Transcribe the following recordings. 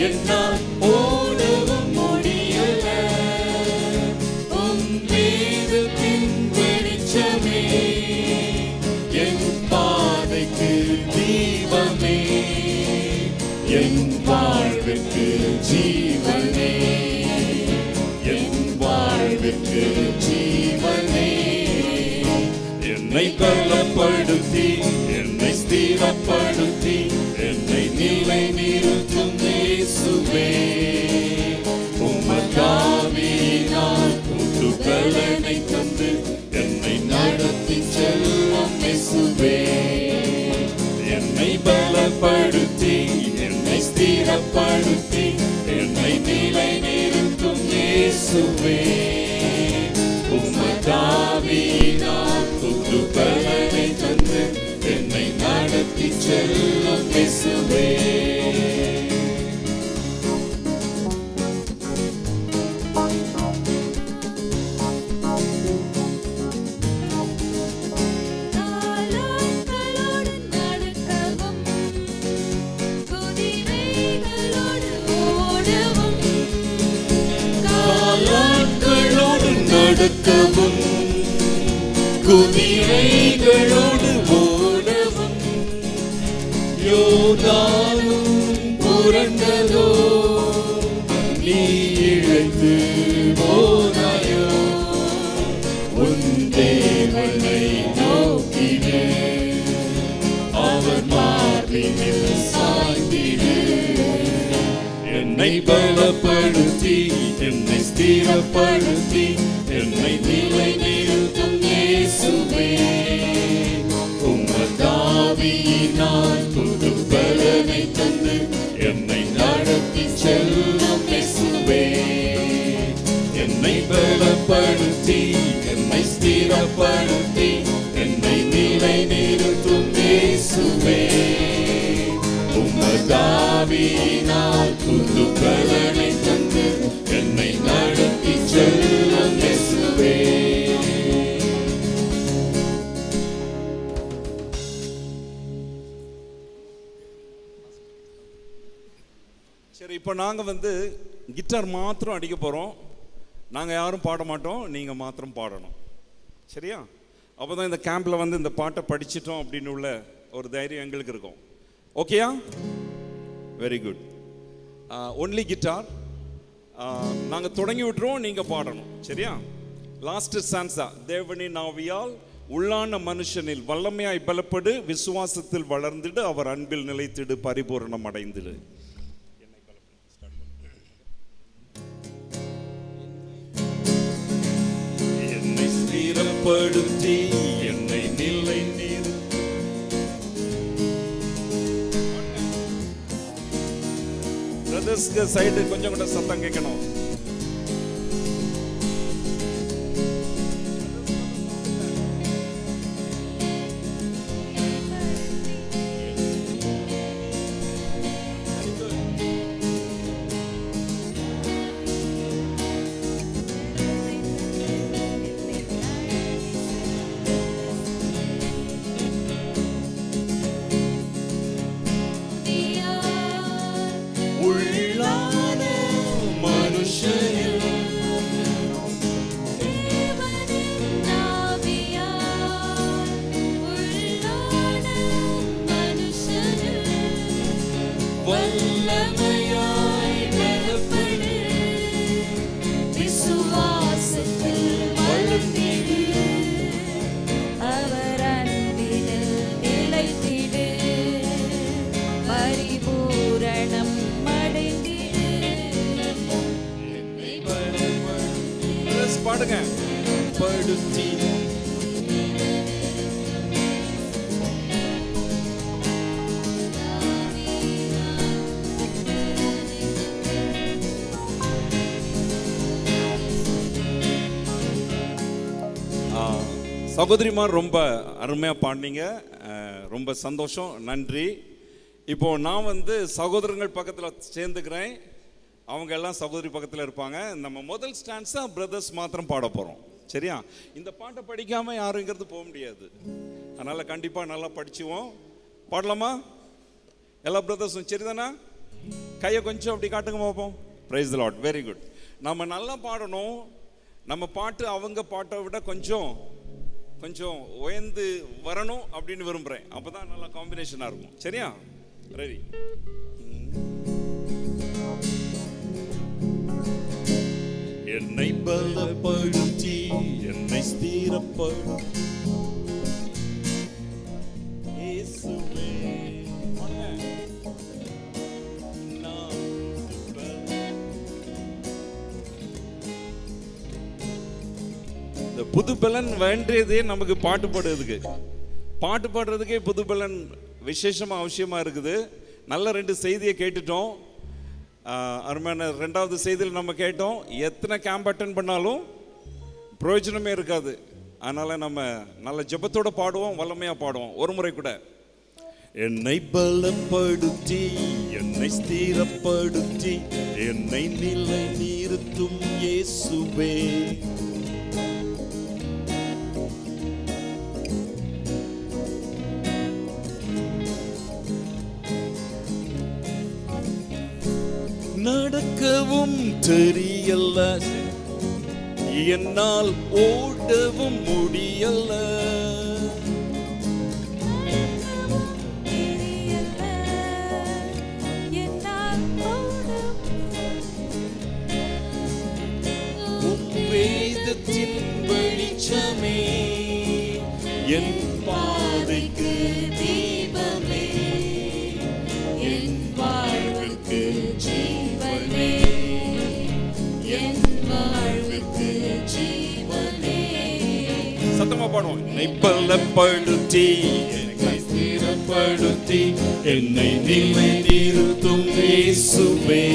என்னால் ஓடவும் முடியல உம் வேதத்தின் வெளிச்சமே என் பாதைக்கு தீபமே என் வாழ்வுக்கு ஜீவனே என் வாழ்வுக்கு ஜீவனே என்னை பலப்படுத்தி என்னை ஸ்திரப்படுத்தி என்னை நிலை நிறுத்தும் இயேசுவே உமக்காவினால் புது பலனை தந்து என்னை நடத்தி செல்லும் இயேசுவே என்னை பலப்படுத்தி என்னை ஸ்திரப்படுத்தி என்னை நிலை நிறுத்தும் இயேசுவே உமதாவினால் புது பலனை தந்து என்னை நடத்தி செல்லும் இயேசுவே காலாட்களோடு நடக்கவும் குதிரைகளோடு ஓடவும் காலாட்களோடு நடக்கவும் குதிரைகளோடு ஓடவும் யோதானும் புரண்டதோ நீ இழைத்து போனாயோ உன் தேவனை நோக்கிடு அவர் மார்பினில் சாய்ந்திடு என்னை பலப்படுத்தி என்னை ஸ்திரப்படுத்தி என்னை நிலை நிறுத்தும் இயேசுவே உமதாவியினால் புது பலனை தந்து என்னை நடத்தி செல்லும் இயேசுவே என்னை பலப்படுத்தி என்னை ஸ்திரப்படுத்தி என்னை நிலை நிறுத்தும் இயேசுவே உமதாவியினால் புது பலனை தந்து என்னை நடத்தி செல்லும் இயேசுவே சரி இப்போ நாங்கள் வந்து கிட்டார் மாத்திரம் அடிக்க போகிறோம் நாங்கள் யாரும் பாட மாட்டோம் நீங்கள் மாத்திரம் பாடணும் சரியா அப்போ தான் இந்த கேம்பில் வந்து இந்த பாட்டை படிச்சிட்டோம் அப்படின்னு உள்ள ஒரு தைரியம் எங்களுக்கு இருக்கும் ஓகேயா வெரி குட் ஒன்லி கிட்டார் நாங்கள் தொடங்கி விட்டுருவோம் நீங்கள் பாடணும் சரியா லாஸ்ட் சான்சா தேவனி நாவியால் உள்ளான மனுஷனில் வல்லமையாய் பலப்படு விசுவாசத்தில் வளர்ந்திடு அவர் அன்பில் நிலைத்திடு பரிபூரணம் அடைந்திடு என்னை ஸ்திரப்படுத்தி என்னை நிலை நிறு பிரதர்ஸ்க்கு சைடு கொஞ்சம் கூட சத்தம் கேட்கணும் உள்ளான மனுஷனில் வல்லமையாய் பலப்படு விசுவாசத்தில் வளர்ந்திடு அவர் அன்பினில் நிலைத்திடு பரிபூரணம் அடைந்திடு Brothers, பாடுங்க படுத்தி ஆ, சகோதரிமார் ரொம்ப அருமையாக பாடினீங்க அஹ், ரொம்ப சந்தோஷம் நன்றி இப்போ நான் வந்து சகோதரங்கள் பக்கத்தில் சேர்ந்துக்கிறேன் அவங்க எல்லாம் சகோதரி பக்கத்தில் இருப்பாங்க நம்ம முதல் ஸ்டான்ஸாக பிரதர்ஸ் மாத்திரம் பாட போகிறோம் சரியா இந்த பாட்டை படிக்காமல் யாருங்கிறது போக முடியாது அதனால் கண்டிப்பாக நல்லா படிச்சுவோம் பாடலாமா எல்லா பிரதர்ஸும் சரிதானா கையை கொஞ்சம் அப்படி காட்டுங்க பார்ப்போம் பிரைஸ் லாட் வெரி குட் நம்ம நல்லா பாடணும் நம்ம பாட்டு அவங்க பாட்டை விட கொஞ்சம் கொஞ்சம் உயர்ந்து வரணும் அப்படின்னு விரும்புகிறேன் அப்போ தான் நல்லா காம்பினேஷனாக இருக்கும் சரியா ரெடி என்னை பலப்படுத்தி என்னை ஸ்திரப்படு இயேசுவே பாடுங்க. நான் பல- இந்த புது பலன் வேண்டியதே நமக்கு பாட்டு பாடுறதுக்கு பாட்டு பாடுறதுக்கே புது பலன் விசேஷமா அவசியமா இருக்குது நல்ல ரெண்டு செய்தியை கேட்டுட்டோம் ஆஹ், அருமையான ரெண்டாவது செய்தியில் நம்ம கேட்டோம் எத்தனை கேம்ப் அட்டன் பண்ணாலும் பிரயோஜனமே இருக்காது அதனால நம்ம நல்ல ஜெபத்தோட பாடுவோம் வல்லமையா பாடுவோம் ஒரு முறை கூட என்னை பலப்படுத்தி என்னை ஸ்திரப்படுத்தி என்னை நிலை நிறுத்தும் இயேசுவே நடக்கவும் தெரியல என்னால் ஓடவும் முடியல தெரியல என்னால் உம் வேதத்தின் வெளிச்சமே என் பாதைக்கு தீபமே என் வாழ்வுக்கு ஜீவனே என் வாழ்வுக்கு ஜீவனே சத்தமா பாடுவோம் என்னை பலப்படுத்தி என்னை ஸ்திரப்படுத்தி என்னை நிலை நிறுத்தும் இயேசுவே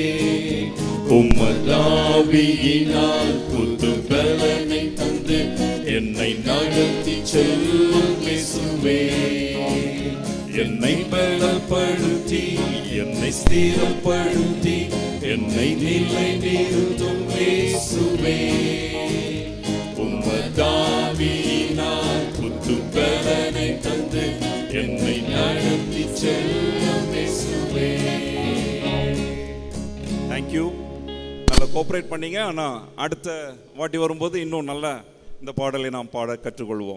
உம்மதாவியினால் புது பலனை தந்து என்னை நடத்தி செல்லும் இயேசுவே என்னை பலப்படுத்தி என்னை ஸ்திரப்படுத்தி என்னை நிலை நிறுத்தும் இயேசுவே உம்மதாவியினால் புது பலனை தந்து என்னை நடத்தி செல்லும் இயேசுவே தேங்க்யூ நல்லா கோஆப்ரேட் பண்ணீங்க ஆனால் அடுத்த வாட்டி வரும்போது இன்னும் நல்லா இந்த பாடலை நாம் பாட கற்றுக்கொள்வோம்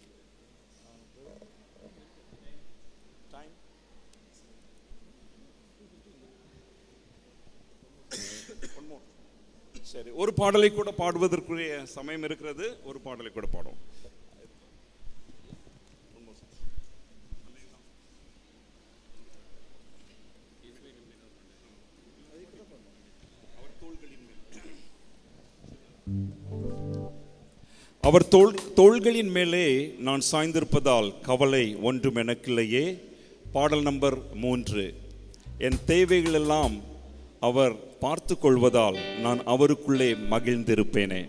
சரி ஒரு பாடலை கூட பாடுவதற்குரிய சமயம் இருக்கிறது ஒரு பாடலை கூட பாடும் அவர் தோள் தோள்களின் மேலே நான் சாய்ந்திருப்பதால் கவலை ஒன்றும் எனக்கில்லையே பாடல் நம்பர் மூன்று என் தேவைகள் எல்லாம் அவர் பார்த்து கொள்வதால் நான் அவருக்குள்ளே மகிழ்ந்திருப்பேனே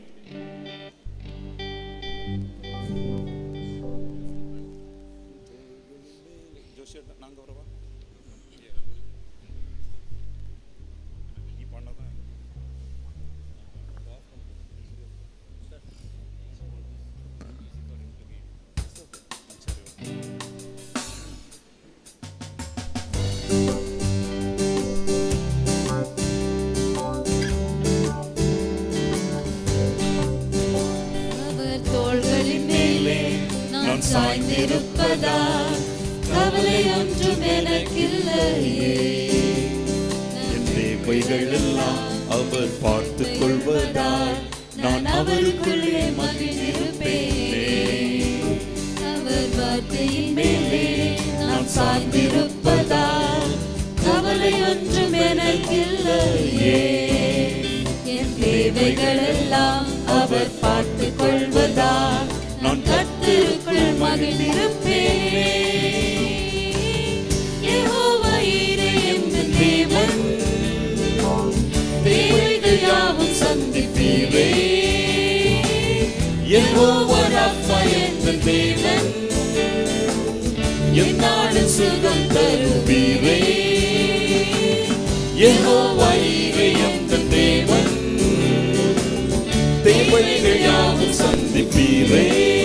அவர் தோள்களின் மேலே நான் சாய்ந்திருப்பதால் கவலை ஒன்றும் எனக்கில்லையே என் தேவைகள் எல்லாம் அவர் பார்த்து கொள்வதால் நான் அவருக்குள்ளே மகிழ்ந்திருப்பேனே அவர் வார்த்தையின் மேலே நான் சார்ந்திருப்பதால் கவலை ஒன்றும் எனக்கில்லையே என் தேவைகள் எல்லாம் அவர் பார்த்து கொள்வதால் நான் கத்திற்குள் மகிழ்ந்திருப்பேனே யெகோவா ஈரே எங்கள் தேவன் தேவைகள் யாவும் சந்திப்பீரே யெகோவா ரப்பா எங்கள் தேவன் என்னாடு சுகம் தருவீரே யெகோவா ஈரே எங்கள் தேவன் தேவைகள் யாவும் சந்திப்பீரே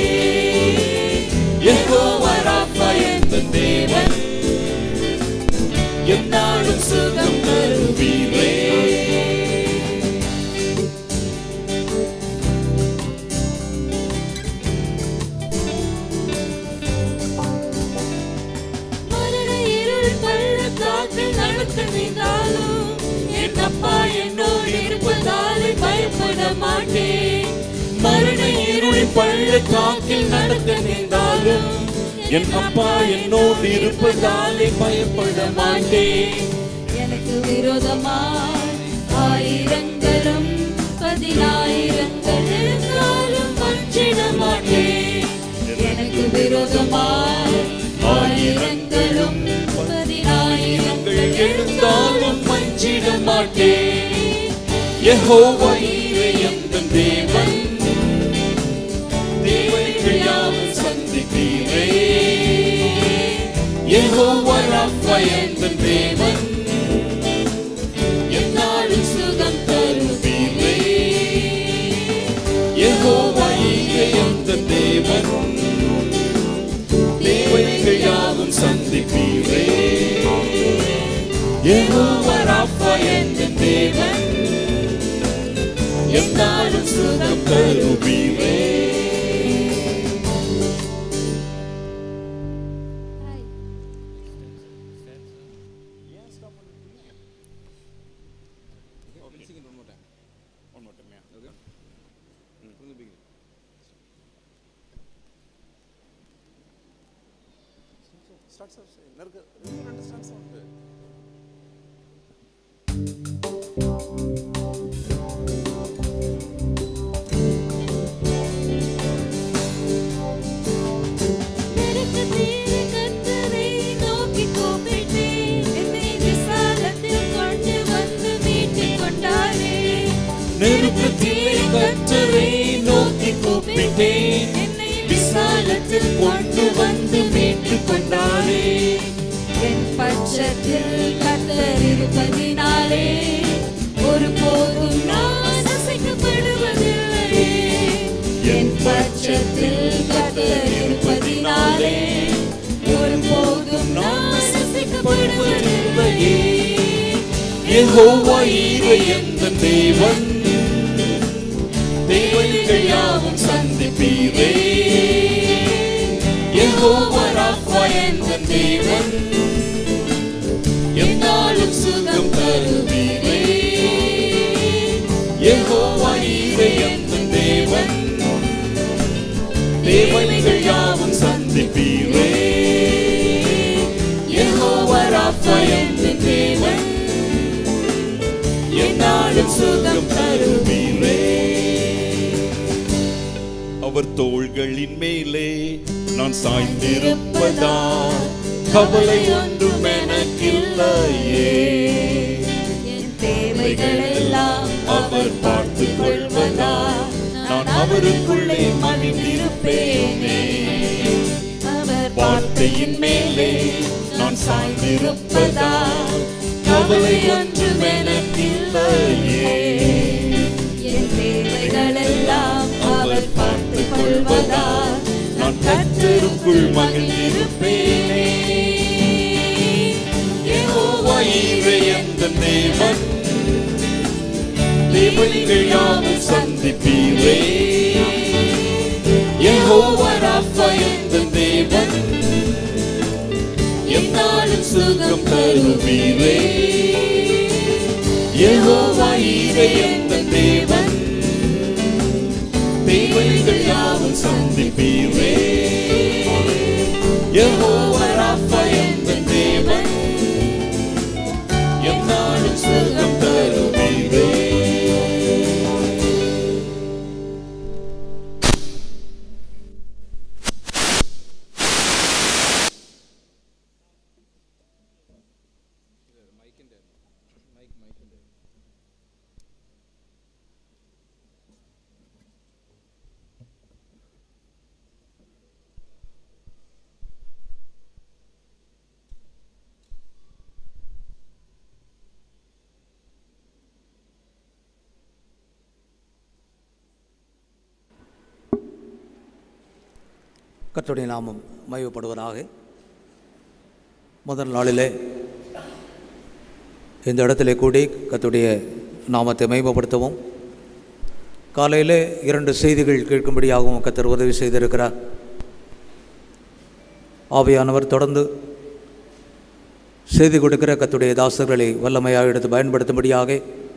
யெகோவா ரப்பா எங்கள் தேவன் என்னாலும் சுகம் தரு என் அப்பா என்னோடு இருப்பதாலே பயப்பட மாட்டேன் மரண இருளின் பள்ளத்தாக்கில் நடக்க நேர்ந்தாலும் என் அப்பா என்னோடு இருப்பதாலே பயப்பட மாட்டேன் எனக்கு விரோதமாய் ஆயிரங்களும் பதினாயிரங்கள் இருந்தாலும் வஞ்சிட மாட்டேன் எனக்கு விரோதமாய் ஆயிரங்களும் பதினாயிரங்கள் எழுந்தாலும் மஞ்சிட மாட்டேன் யெகோவா நீரே எந்தன் தேவன் தேவர்கள் யாவும் சந்தித்தீரே யெகோவா ரப்பா எந்தன் தேவன் என்னாலும் சுகம் தருவீரே யெகோவா நீரே எந்தன் தேவன் தேவர்கள் யாவும் சந்திப்பீரே யெகோவா ரப்பா எந்தன் தேவன் என்னாலும் சுகம் தருவீரே நெருக்கத்திலே கர்த்தரை நோக்கி கூப்பிட்டேன். என்னை விசாலத்தில் கொண்டு வந்து மீட்டுக் கொண்டாரே. நெருக்கத்திலே கர்த்தரை நோக்கி கூப்பிட்டேன் என்னை விசாலத்தில் கொண்டு வந்து மீட்டுக் கொண்டாரே என் பட்சத்தில் கர்த்தர் இருப்பதினாலே ஒருபோதும் நான் அசைக்கப்படுவதில்லையே. என் பட்சத்தில் கர்த்தர் இருப்பதினாலே ஒருபோதும் நான் அசைக்கப்படுவதில்லையே. யெகோவா ஈரே எந்தன் தேவன் தேவன்கள் யாவும் சந்திப்பீரே யெகோவா ரப்பா எந்தன் தேவன் என்னாலும் சுகம் தருவீரே யெகோவா ஈரே எந்தன் தேவன் தேவன்கள் யாவும் சந்திப்பீரே யெகோவா ரப்பா எந்தன் தேவன் என்னாலும் சுகம் தருவீரே அவர் தோள்களின் மேலே நான் சாய்ந்திருப்பதா கவலை ஒன்றும் எனக்கில்லையே என் தேவைகளெல்லாம் அவர் பார்த்துக் கொள்வதா நான் அவருக்குள்ளே மகிழ்ந்திருப்பேனே அவர் வார்த்தையின் மேலே நான் சாய்ந்திருப்பதா கவலை ஒன்றும் எனக்கில்லையே என் தேவைகளெல்லாம் அவர் பார்த்துக் கொள்வதா நான் கர்த்தருக்குள் மகிழ்ந்திருப்பேனே யெகோவா ஈரே எந்தன் தேவன் தேவன்கள் யாவும் சந்திப்பீரே யெகோவா ரப்பா எந்தன் தேவன் என்னாலும் சுகம் தருவீரே யெகோவா ஈரே எந்தன் தேவன் தேவன்கள் யாவும் சந்திப்பீரே யெகோவா ரப்பா எந்தன் தேவன் என்னாலும் சுகம் தருவீரே கர்த்தருடைய நாமம் மயப்படுவதாக முதல் நாளிலே இந்த இடத்திலே கூடி கர்த்தருடைய நாமத்தை மகிமைப்படுத்தவும் காலையிலே இரண்டு செய்திகள் கேட்கும்படியாகவும் கர்த்தர் உதவி செய்திருக்கிறார் ஆவியானவர் தொடர்ந்து செய்தி கொடுக்கிற கத்துடைய தாசர்களை வல்லமையாக எடுத்து பயன்படுத்தும்படியாக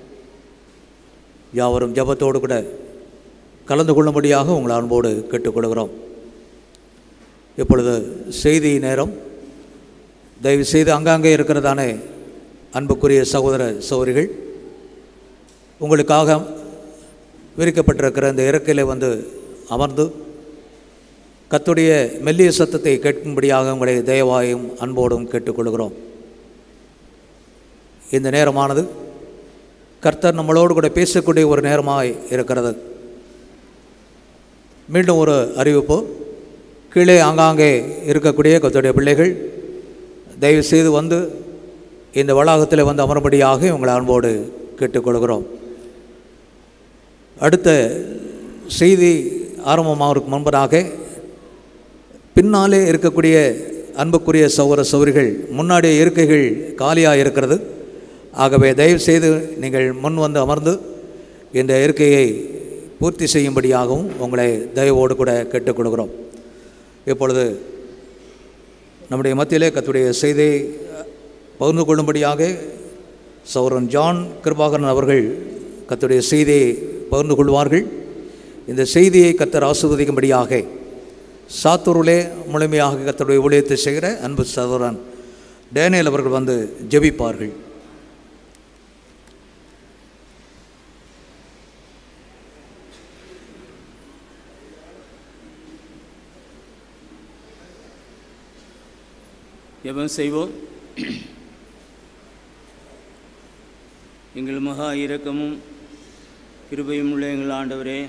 யாவரும் ஜபத்தோடு கூட கலந்து கொள்ளும்படியாக உங்கள் அன்போடு கேட்டுக்கொள்கிறோம் இப்பொழுது செய்தி நேரம் தயவு செய்து அங்கங்கே இருக்கிறதானே அன்புக்குரிய சகோதர சகோதரிகள் உங்களுக்காக விரிக்கப்பட்டிருக்கிற இந்த இறக்கையில் வந்து அமர்ந்து கத்துடைய மெல்லிய சத்தத்தை கேட்கும்படியாக உங்களை தயவாயும் அன்போடும் கேட்டுக்கொள்கிறோம் இந்த நேரமானது கர்த்தர் நம்மளோடு கூட பேசக்கூடிய ஒரு நேரமாய் இருக்கிறது மீண்டும் ஒரு அறிவிப்பு கீழே ஆங்காங்கே இருக்கக்கூடிய கர்த்தருடைய பிள்ளைகள் தயவு செய்து வந்து இந்த வளாகத்தில் வந்து அமரும்படியாக உங்களை அன்போடு கேட்டுக்கொள்கிறோம் அடுத்த செய்தி ஆரம்பமாவதற்கு முன்பதாக பின்னாலே இருக்கக்கூடிய அன்புக்குரிய சௌர சௌரிகள் முன்னாடிய இருக்கைகள் காலியாக இருக்கிறது ஆகவே தயவு செய்து நீங்கள் முன் வந்து அமர்ந்து இந்த இருக்கையை பூர்த்தி செய்யும்படியாகவும் உங்களை தயவோடு கூட கேட்டுக்கொள்கிறோம் இப்பொழுது நம்முடைய மத்தியிலே கத்துடைய செய்தியை பகிர்ந்து கொள்ளும்படியாக சௌரன் ஜான் கிருபாகரன் அவர்கள் கத்துடைய செய்தியை பகிர்ந்து கொள்வார்கள் இந்த செய்தியை கத்தர் ஆசிர்வதிக்கும்படியாக சாத்தூரிலே முழுமையாக கத்தருடைய ஊழியத்தை செய்கிற அன்பு சகோதரன் டேனியல் அவர்கள் வந்து ஜெபிப்பார்கள் ஜெபம் செய்வோம் எங்கள் மகா இரக்கமும் கிருபையும் உள்ள எங்கள் ஆண்டவரே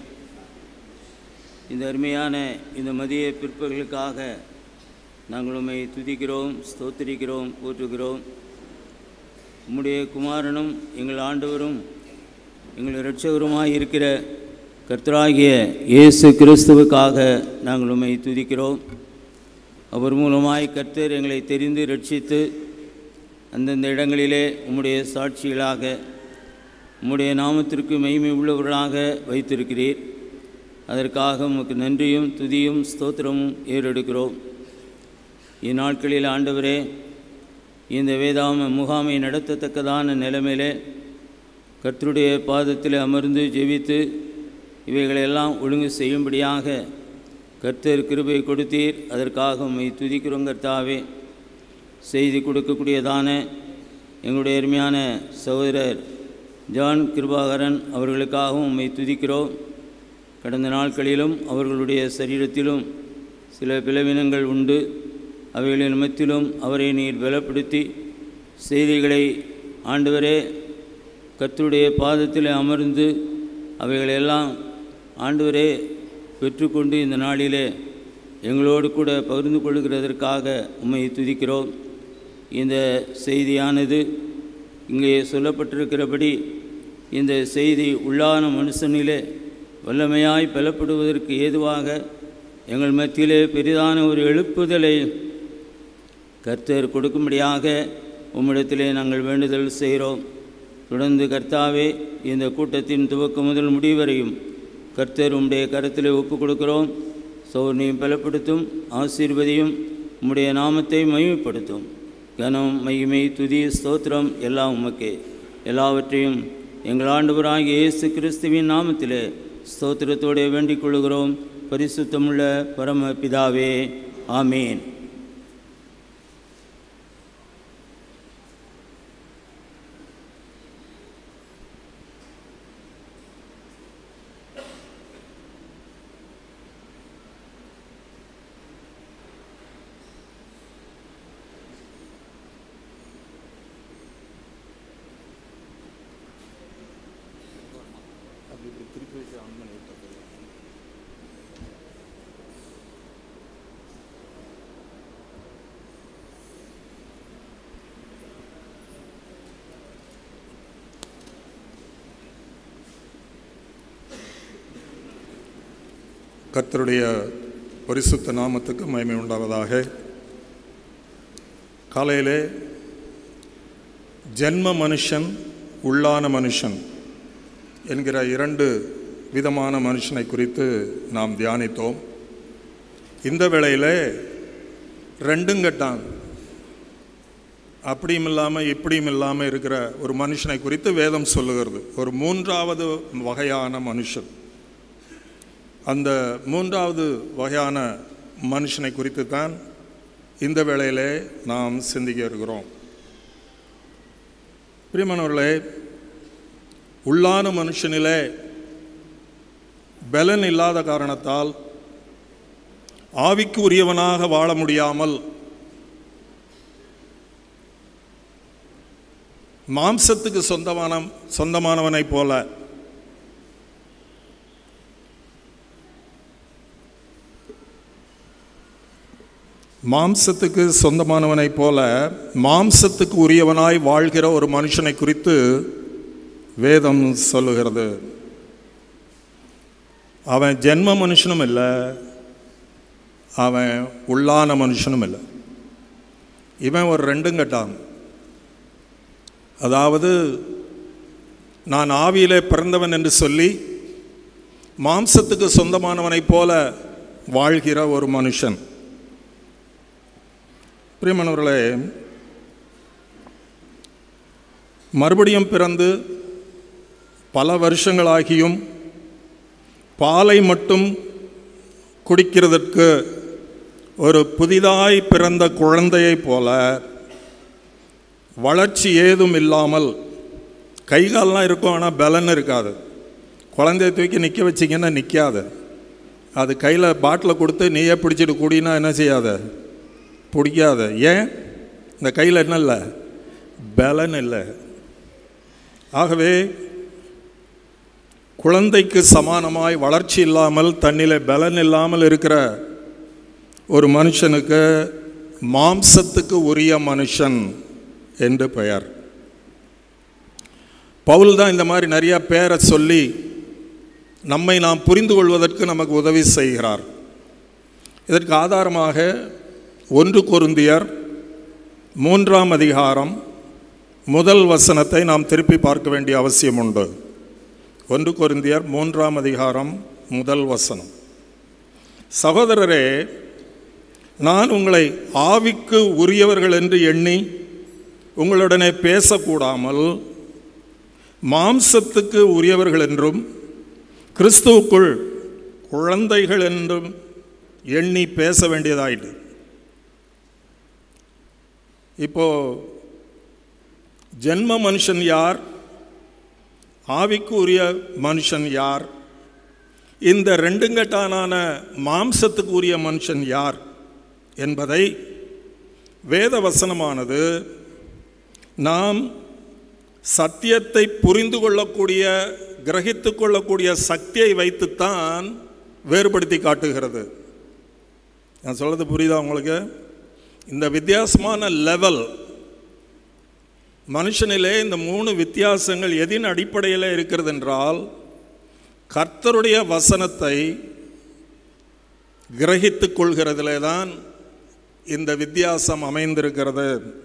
இந்த அருமையான இந்த மதிய பிற்பகலுக்காக நாங்கள் உம்மை துதிக்கிறோம் ஸ்தோத்திரிக்கிறோம் போற்றுகிறோம் உம்முடைய குமாரனும் எங்கள் ஆண்டவரும் எங்கள் இரட்சகருமாய் இருக்கிற கர்த்தராகிய இயேசு கிறிஸ்துவுக்காக நாங்கள் உம்மை துதிக்கிறோம் அவர் மூலமாய் கர்த்தர் எங்களை தெரிந்து ரட்சித்து அந்தந்த இடங்களிலே உம்முடைய சாட்சிகளாக உம்முடைய நாமத்திற்கு மகிமை உள்ளவர்களாக வைத்திருக்கிறீர் அதற்காக உமக்கு நன்றியும் துதியும் ஸ்தோத்திரமும் ஏறெடுக்கிறோம் இந்நாட்களில் ஆண்டவரே இந்த வேதாம முகாமை நடத்தத்தக்கதான நிலைமையிலே கர்த்தருடைய பாதத்தில் அமர்ந்து ஜெபித்து இவைகளெல்லாம் ஒழுங்கு செய்யும்படியாக கர்த்தர் கிருபை கொடுத்தீர் அதற்காக உம்மை துதிக்கிறோம் கர்த்தாவே செய்தி கொடுக்கக்கூடியதான எங்களுடைய அருமையான சகோதரர் ஜான் கிருபாகரன் அவர்களுக்காகவும் உம்மை துதிக்கிறோம் கடந்த நாட்களிலும் அவர்களுடைய சரீரத்திலும் சில பிளவினங்கள் உண்டு அவைகளின் மத்தியிலும் அவரை நீர் பலப்படுத்தி செய்திகளை ஆண்டவரே கர்த்தருடைய பாதத்தில் அமர்ந்து அவைகளெல்லாம் ஆண்டவரே பெற்றுக்கொண்டு இந்த நாளிலே எங்களோடு கூட பகிர்ந்து கொள்கிறதற்காக உம்மை துதிக்கிறோம் இந்த செய்தியானது இங்கே சொல்லப்பட்டிருக்கிறபடி இந்த செய்தி உள்ளான மனுஷனிலே வல்லமையாய் பலப்படுவதற்கு ஏதுவாக எங்கள் மத்தியிலே பெரிதான ஒரு எழுப்புதலை கர்த்தர் கொடுக்கும்படியாக உம்மிடத்திலே நாங்கள் வேண்டுதல் செய்கிறோம் தொடர்ந்து கர்த்தாவே இந்த கூட்டத்தின் துவக்கம் முதல் முடிவரையும் கர்த்தர் உம்முடைய கருத்தில் ஒப்புக் கொடுக்கிறோம் சௌர்ணியம் பலப்படுத்தும் ஆசீர்வதியும் உம்முடைய நாமத்தை மகிமைப்படுத்தும் கனம் மகிமை துதி ஸ்தோத்திரம் எல்லாம் உமக்கே எல்லாவற்றையும் எங்கள் ஆண்டவராகிய இயேசு கிறிஸ்துவின் நாமத்திலே ஸ்தோத்திரத்தோடு வேண்டிக் கொள்கிறோம் பரிசுத்தமுள்ள பரம பிதாவே ஆமீன் கர்த்தருடைய பரிசுத்த நாமத்துக்கு மகிமை உண்டாவதாக காலையிலே ஜென்ம மனுஷன் உள்ளான மனுஷன் என்கிற இரண்டு விதமான மனுஷனை குறித்து நாம் தியானித்தோம் இந்த வேளையிலே ரெண்டும் கட்டான் அப்படியும் இல்லாமல் இப்படியும் இல்லாமல் இருக்கிற ஒரு மனுஷனை குறித்து வேதம் சொல்லுகிறது ஒரு மூன்றாவது வகையான மனுஷன் அந்த மூன்றாவது வகையான மனுஷனை குறித்து தான் இந்த வேளையிலே நாம் சிந்திக்க இருக்கிறோம் பிரியமானவர்களே உள்ளான மனுஷனிலே பலன் இல்லாத காரணத்தால் ஆவிக்கு உரியவனாக வாழ முடியாமல் மாம்சத்துக்கு சொந்தமான சொந்தமானவனைப் போல மாம்சத்துக்கு சொந்தமானவனைப் போல மாம்சத்துக்கு உரியவனாய் வாழ்கிற ஒரு மனுஷனை குறித்து வேதம் சொல்லுகிறது அவன் ஜென்ம மனுஷனும் இல்லை அவன் உள்ளான மனுஷனும் இல்லை இவன் ஒரு ரெண்டும் கட்டான் அதாவது நான் ஆவியிலே பிறந்தவன் என்று சொல்லி மாம்சத்துக்கு சொந்தமானவனைப் போல வாழ்கிற ஒரு மனுஷன் பிரியமானவர்களே மறுபடியும் பிறந்து பல வருஷங்களாகியும் பாலை மட்டும் குடிக்கிறதற்கு ஒரு புதிதாய் பிறந்த குழந்தையைப் போல வளர்ச்சி ஏதும் இல்லாமல் கை கால்லாம் இருக்கும் ஆனால் பலன் இருக்காது குழந்தைய தூக்கி நிற்க வச்சிங்கன்னா நிற்காது அது கையில் பாட்டில் கொடுத்து நீயே பிடிச்சிட்டு கூடினா என்ன செய்யாத பிடிக்காத ஏன் இந்த கையில் என்ன இல்லை பலன் இல்லை ஆகவே குழந்தைக்கு சமானமாய் வளர்ச்சி இல்லாமல் தன்னிலே பலன் இல்லாமல் இருக்கிற ஒரு மனுஷனுக்கு மாம்சத்துக்கு உரிய மனுஷன் என்று பெயர் பவுல் தான் இந்த மாதிரி நிறைய பேரை சொல்லி நம்மை நாம் புரிந்து கொள்வதற்கு நமக்கு உதவி செய்கிறார் இதற்கு ஆதாரமாக ஒன்று கொருந்தியர் மூன்றாம் அதிகாரம் முதல் வசனத்தை நாம் திருப்பி பார்க்க வேண்டிய அவசியம் உண்டு ஒன்று கொருந்தியர் மூன்றாம் அதிகாரம் முதல் வசனம் சகோதரரே நான் உங்களை ஆவிக்கு உரியவர்கள் என்று எண்ணி உங்களுடனே பேசக்கூடாமல் மாம்சத்துக்கு உரியவர்கள் என்றும் கிறிஸ்துவுக்குள் குழந்தைகள் என்றும் எண்ணி பேச வேண்டியதாயிட்டு இப்போ ஜென்ம மனுஷன் யார் ஆவிக்கு உரிய மனுஷன் யார் இந்த ரெண்டுங்கட்டானான மாம்சத்துக்கு உரிய மனுஷன் யார் என்பதை வேத வசனமானது நாம் சத்தியத்தை புரிந்து கொள்ளக்கூடிய கிரகித்து கொள்ளக்கூடிய சக்தியை வைத்துத்தான் வேறுபடுத்தி காட்டுகிறது நான் சொல்றது புரியுதா உங்களுக்கு இந்த வித்தியாசமான லெவல் மனுஷனிலே இந்த மூணு வித்தியாசங்கள் எதின் அடிப்படையில் இருக்கிறது என்றால் கர்த்தருடைய வசனத்தை கிரகித்துக் கொள்கிறதிலே தான் இந்த வித்தியாசம் அமைந்திருக்கிறது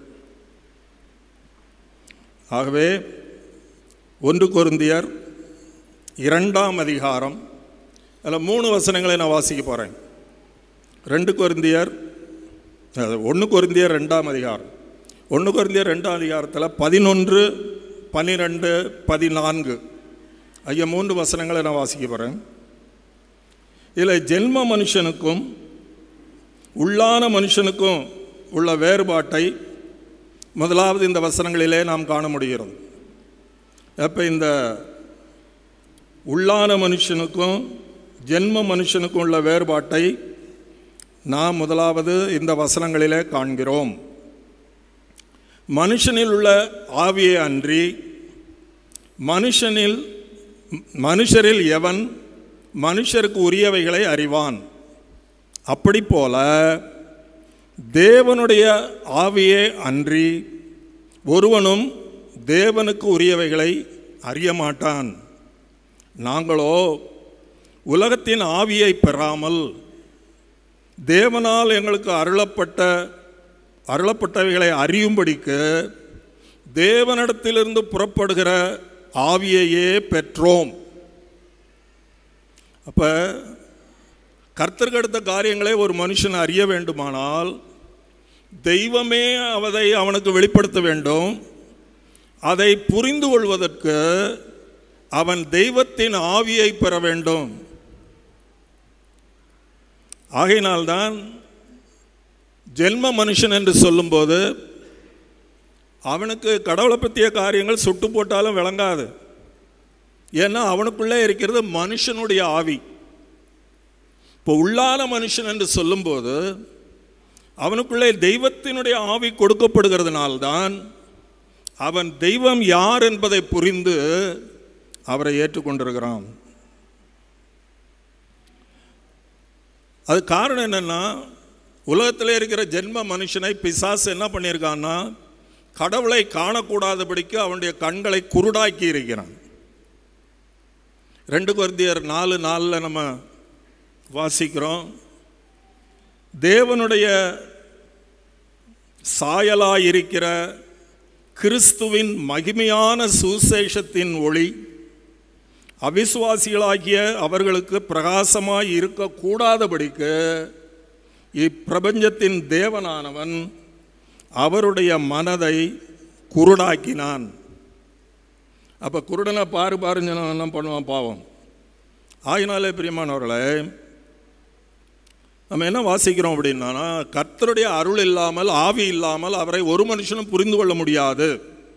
ஆகவே ஒன்று கொருந்தியர் இரண்டாம் அதிகாரம் அதில் மூணு வசனங்களை நான் வாசிக்க போகிறேன் ரெண்டு கொருந்தியர் ஒன்று கொருந்தியர் ரெண்டாம் அதிகாரம் ஒன்று கொருந்தியர் ரெண்டாம் அதிகாரத்தில் பதினொன்று பன்னிரெண்டு பதினான்கு ஐயா மூன்று வசனங்களை நான் வாசிக்க போகிறேன் இதில் ஜென்ம மனுஷனுக்கும் உள்ளான மனுஷனுக்கும் உள்ள வேறுபாட்டை முதலாவது இந்த வசனங்களிலே நாம் காண முடிகிறது அப்போ இந்த உள்ளான மனுஷனுக்கும் ஜென்ம மனுஷனுக்கும் உள்ள வேறுபாட்டை நாம் முதலாவது இந்த வசனங்களிலே காண்கிறோம் மனுஷனில் உள்ள ஆவியை அன்றி மனுஷனில் மனுஷரில் எவன் மனுஷருக்கு உரியவைகளை அறிவான் அப்படி போல தேவனுடைய ஆவியே அன்றி ஒருவனும் தேவனுக்கு உரியவைகளை அறிய மாட்டான் நாங்களோ உலகத்தின் ஆவியை பெறாமல் தேவனால் எங்களுக்கு அருளப்பட்ட அருளப்பட்டவைகளை அறியும்படிக்கு தேவனிடத்திலிருந்து புறப்படுகிற ஆவியையே பெற்றோம் அப்போ கர்த்தருக்கு அடுத்த காரியங்களை ஒரு மனுஷன் அறிய வேண்டுமானால் தெய்வமே அதை அவனுக்கு வெளிப்படுத்த வேண்டும் அதை புரிந்து கொள்வதற்கு அவன் தெய்வத்தின் ஆவியை பெற வேண்டும் ஆகையினால்தான் ஜென்ம மனுஷன் என்று சொல்லும்போது அவனுக்கு கடவுளை பற்றிய காரியங்கள் சுட்டு போட்டாலும் விளங்காது ஏன்னா அவனுக்குள்ளே இருக்கிறது மனுஷனுடைய ஆவி இப்போ உள்ளான மனுஷன் என்று சொல்லும்போது அவனுக்குள்ளே தெய்வத்தினுடைய ஆவி கொடுக்கப்படுகிறதுனால்தான் அவன் தெய்வம் யார் என்பதை புரிந்து அவரை ஏற்றுக்கொண்டிருக்கிறான் அது காரணம் என்னன்னா உலகத்தில் இருக்கிற ஜென்ம மனுஷனை பிசாசு என்ன பண்ணியிருக்கான்னா கடவுளை காணக்கூடாதபடிக்கு அவனுடைய கண்களை குருடாக்கி இருக்கிறான் ரெண்டு குருந்தியர் நாலு நாளில் நம்ம வாசிக்கிறோம் தேவனுடைய சாயலாய் இருக்கிற கிறிஸ்துவின் மகிமையான சுசேஷத்தின் ஒளி அவிசுவாசிகளாகிய அவர்களுக்கு பிரகாசமாய் இருக்கக்கூடாதபடிக்கு இப்பிரபஞ்சத்தின் தேவனானவன் அவருடைய மனதை குருடாக்கினான் அப்போ குருடனை பாரு பாருன்னு சொன்னா என்ன பண்ணுவான் பாவம் ஆகினாலே பிரியமானவர்களே நம்ம என்ன வாசிக்கிறோம் அப்படின்னா கர்த்தருடைய அருள் இல்லாமல் ஆவி இல்லாமல் அவரை ஒரு மனுஷனும் புரிந்து கொள்ள முடியாது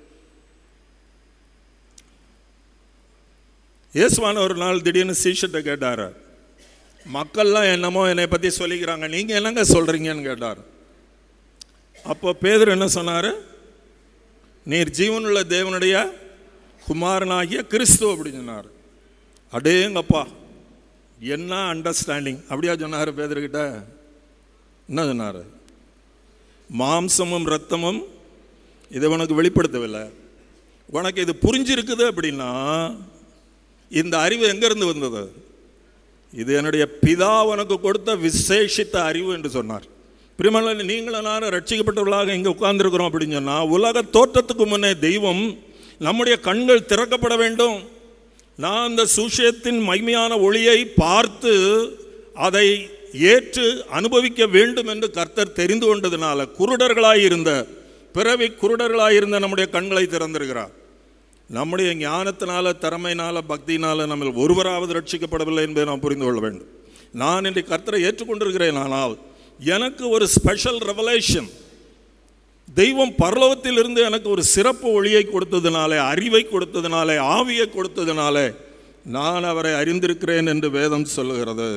இயேசுவான ஒரு நாள் திடீர்னு சீஷத்தை கேட்டார் மக்கள்லாம் என்னமோ என்னை பற்றி சொல்லிக்கிறாங்க நீங்கள் என்னங்க சொல்கிறீங்கன்னு கேட்டார் அப்போ பேதர் என்ன சொன்னார் நீர் ஜீவனுள்ள தேவனுடைய குமாரனாகிய கிறிஸ்து அப்படின்னு சொன்னார் அடேங்கப்பா என்ன அண்டர்ஸ்டாண்டிங் அப்படியா சொன்னார் பேதர்கிட்ட என்ன சொன்னார் மாம்சமும் ரத்தமும் இதை உனக்கு வெளிப்படுத்தவில்லை உனக்கு இது புரிஞ்சிருக்குது அப்படின்னா இந்த அறிவு எங்கேருந்து வந்தது இது என்னுடைய பிதா உனக்கு கொடுத்த விசேஷித்த அறிவு என்று சொன்னார் பிரிமல நீங்களும் நானும் ரட்சிக்கப்பட்டவர்களாக இங்கே உட்கார்ந்துருக்கிறோம் அப்படின்னு சொன்னால் உலக தோற்றத்துக்கு முன்னே தெய்வம் நம்முடைய கண்கள் திறக்கப்பட வேண்டும் நான் அந்த சுஷயத்தின் மகிமையான ஒளியை பார்த்து அதை ஏற்று அனுபவிக்க வேண்டும் என்று கர்த்தர் தெரிந்து கொண்டதுனால குருடர்களாய் இருந்த பிறவி குருடர்களாய் இருந்த நம்முடைய கண்களை திறந்திருக்கிறார் நம்முடைய ஞானத்தினால திறமையினால பக்தியினால நம்ம ஒருவராவது ரட்சிக்கப்படவில்லை என்பதை நாம் புரிந்து கொள்ள வேண்டும் நான் இன்றைய கர்த்தரை ஏற்றுக்கொண்டிருக்கிறேன் ஆனால் எனக்கு ஒரு ஸ்பெஷல் ரெவலேஷன் தெய்வம் பரலோகத்திலிருந்து எனக்கு ஒரு சிறப்பு ஒளியை கொடுத்ததுனாலே அறிவை கொடுத்ததுனாலே ஆவியை கொடுத்ததுனாலே நான் அவரை அறிந்திருக்கிறேன் என்று வேதம் சொல்லுகிறது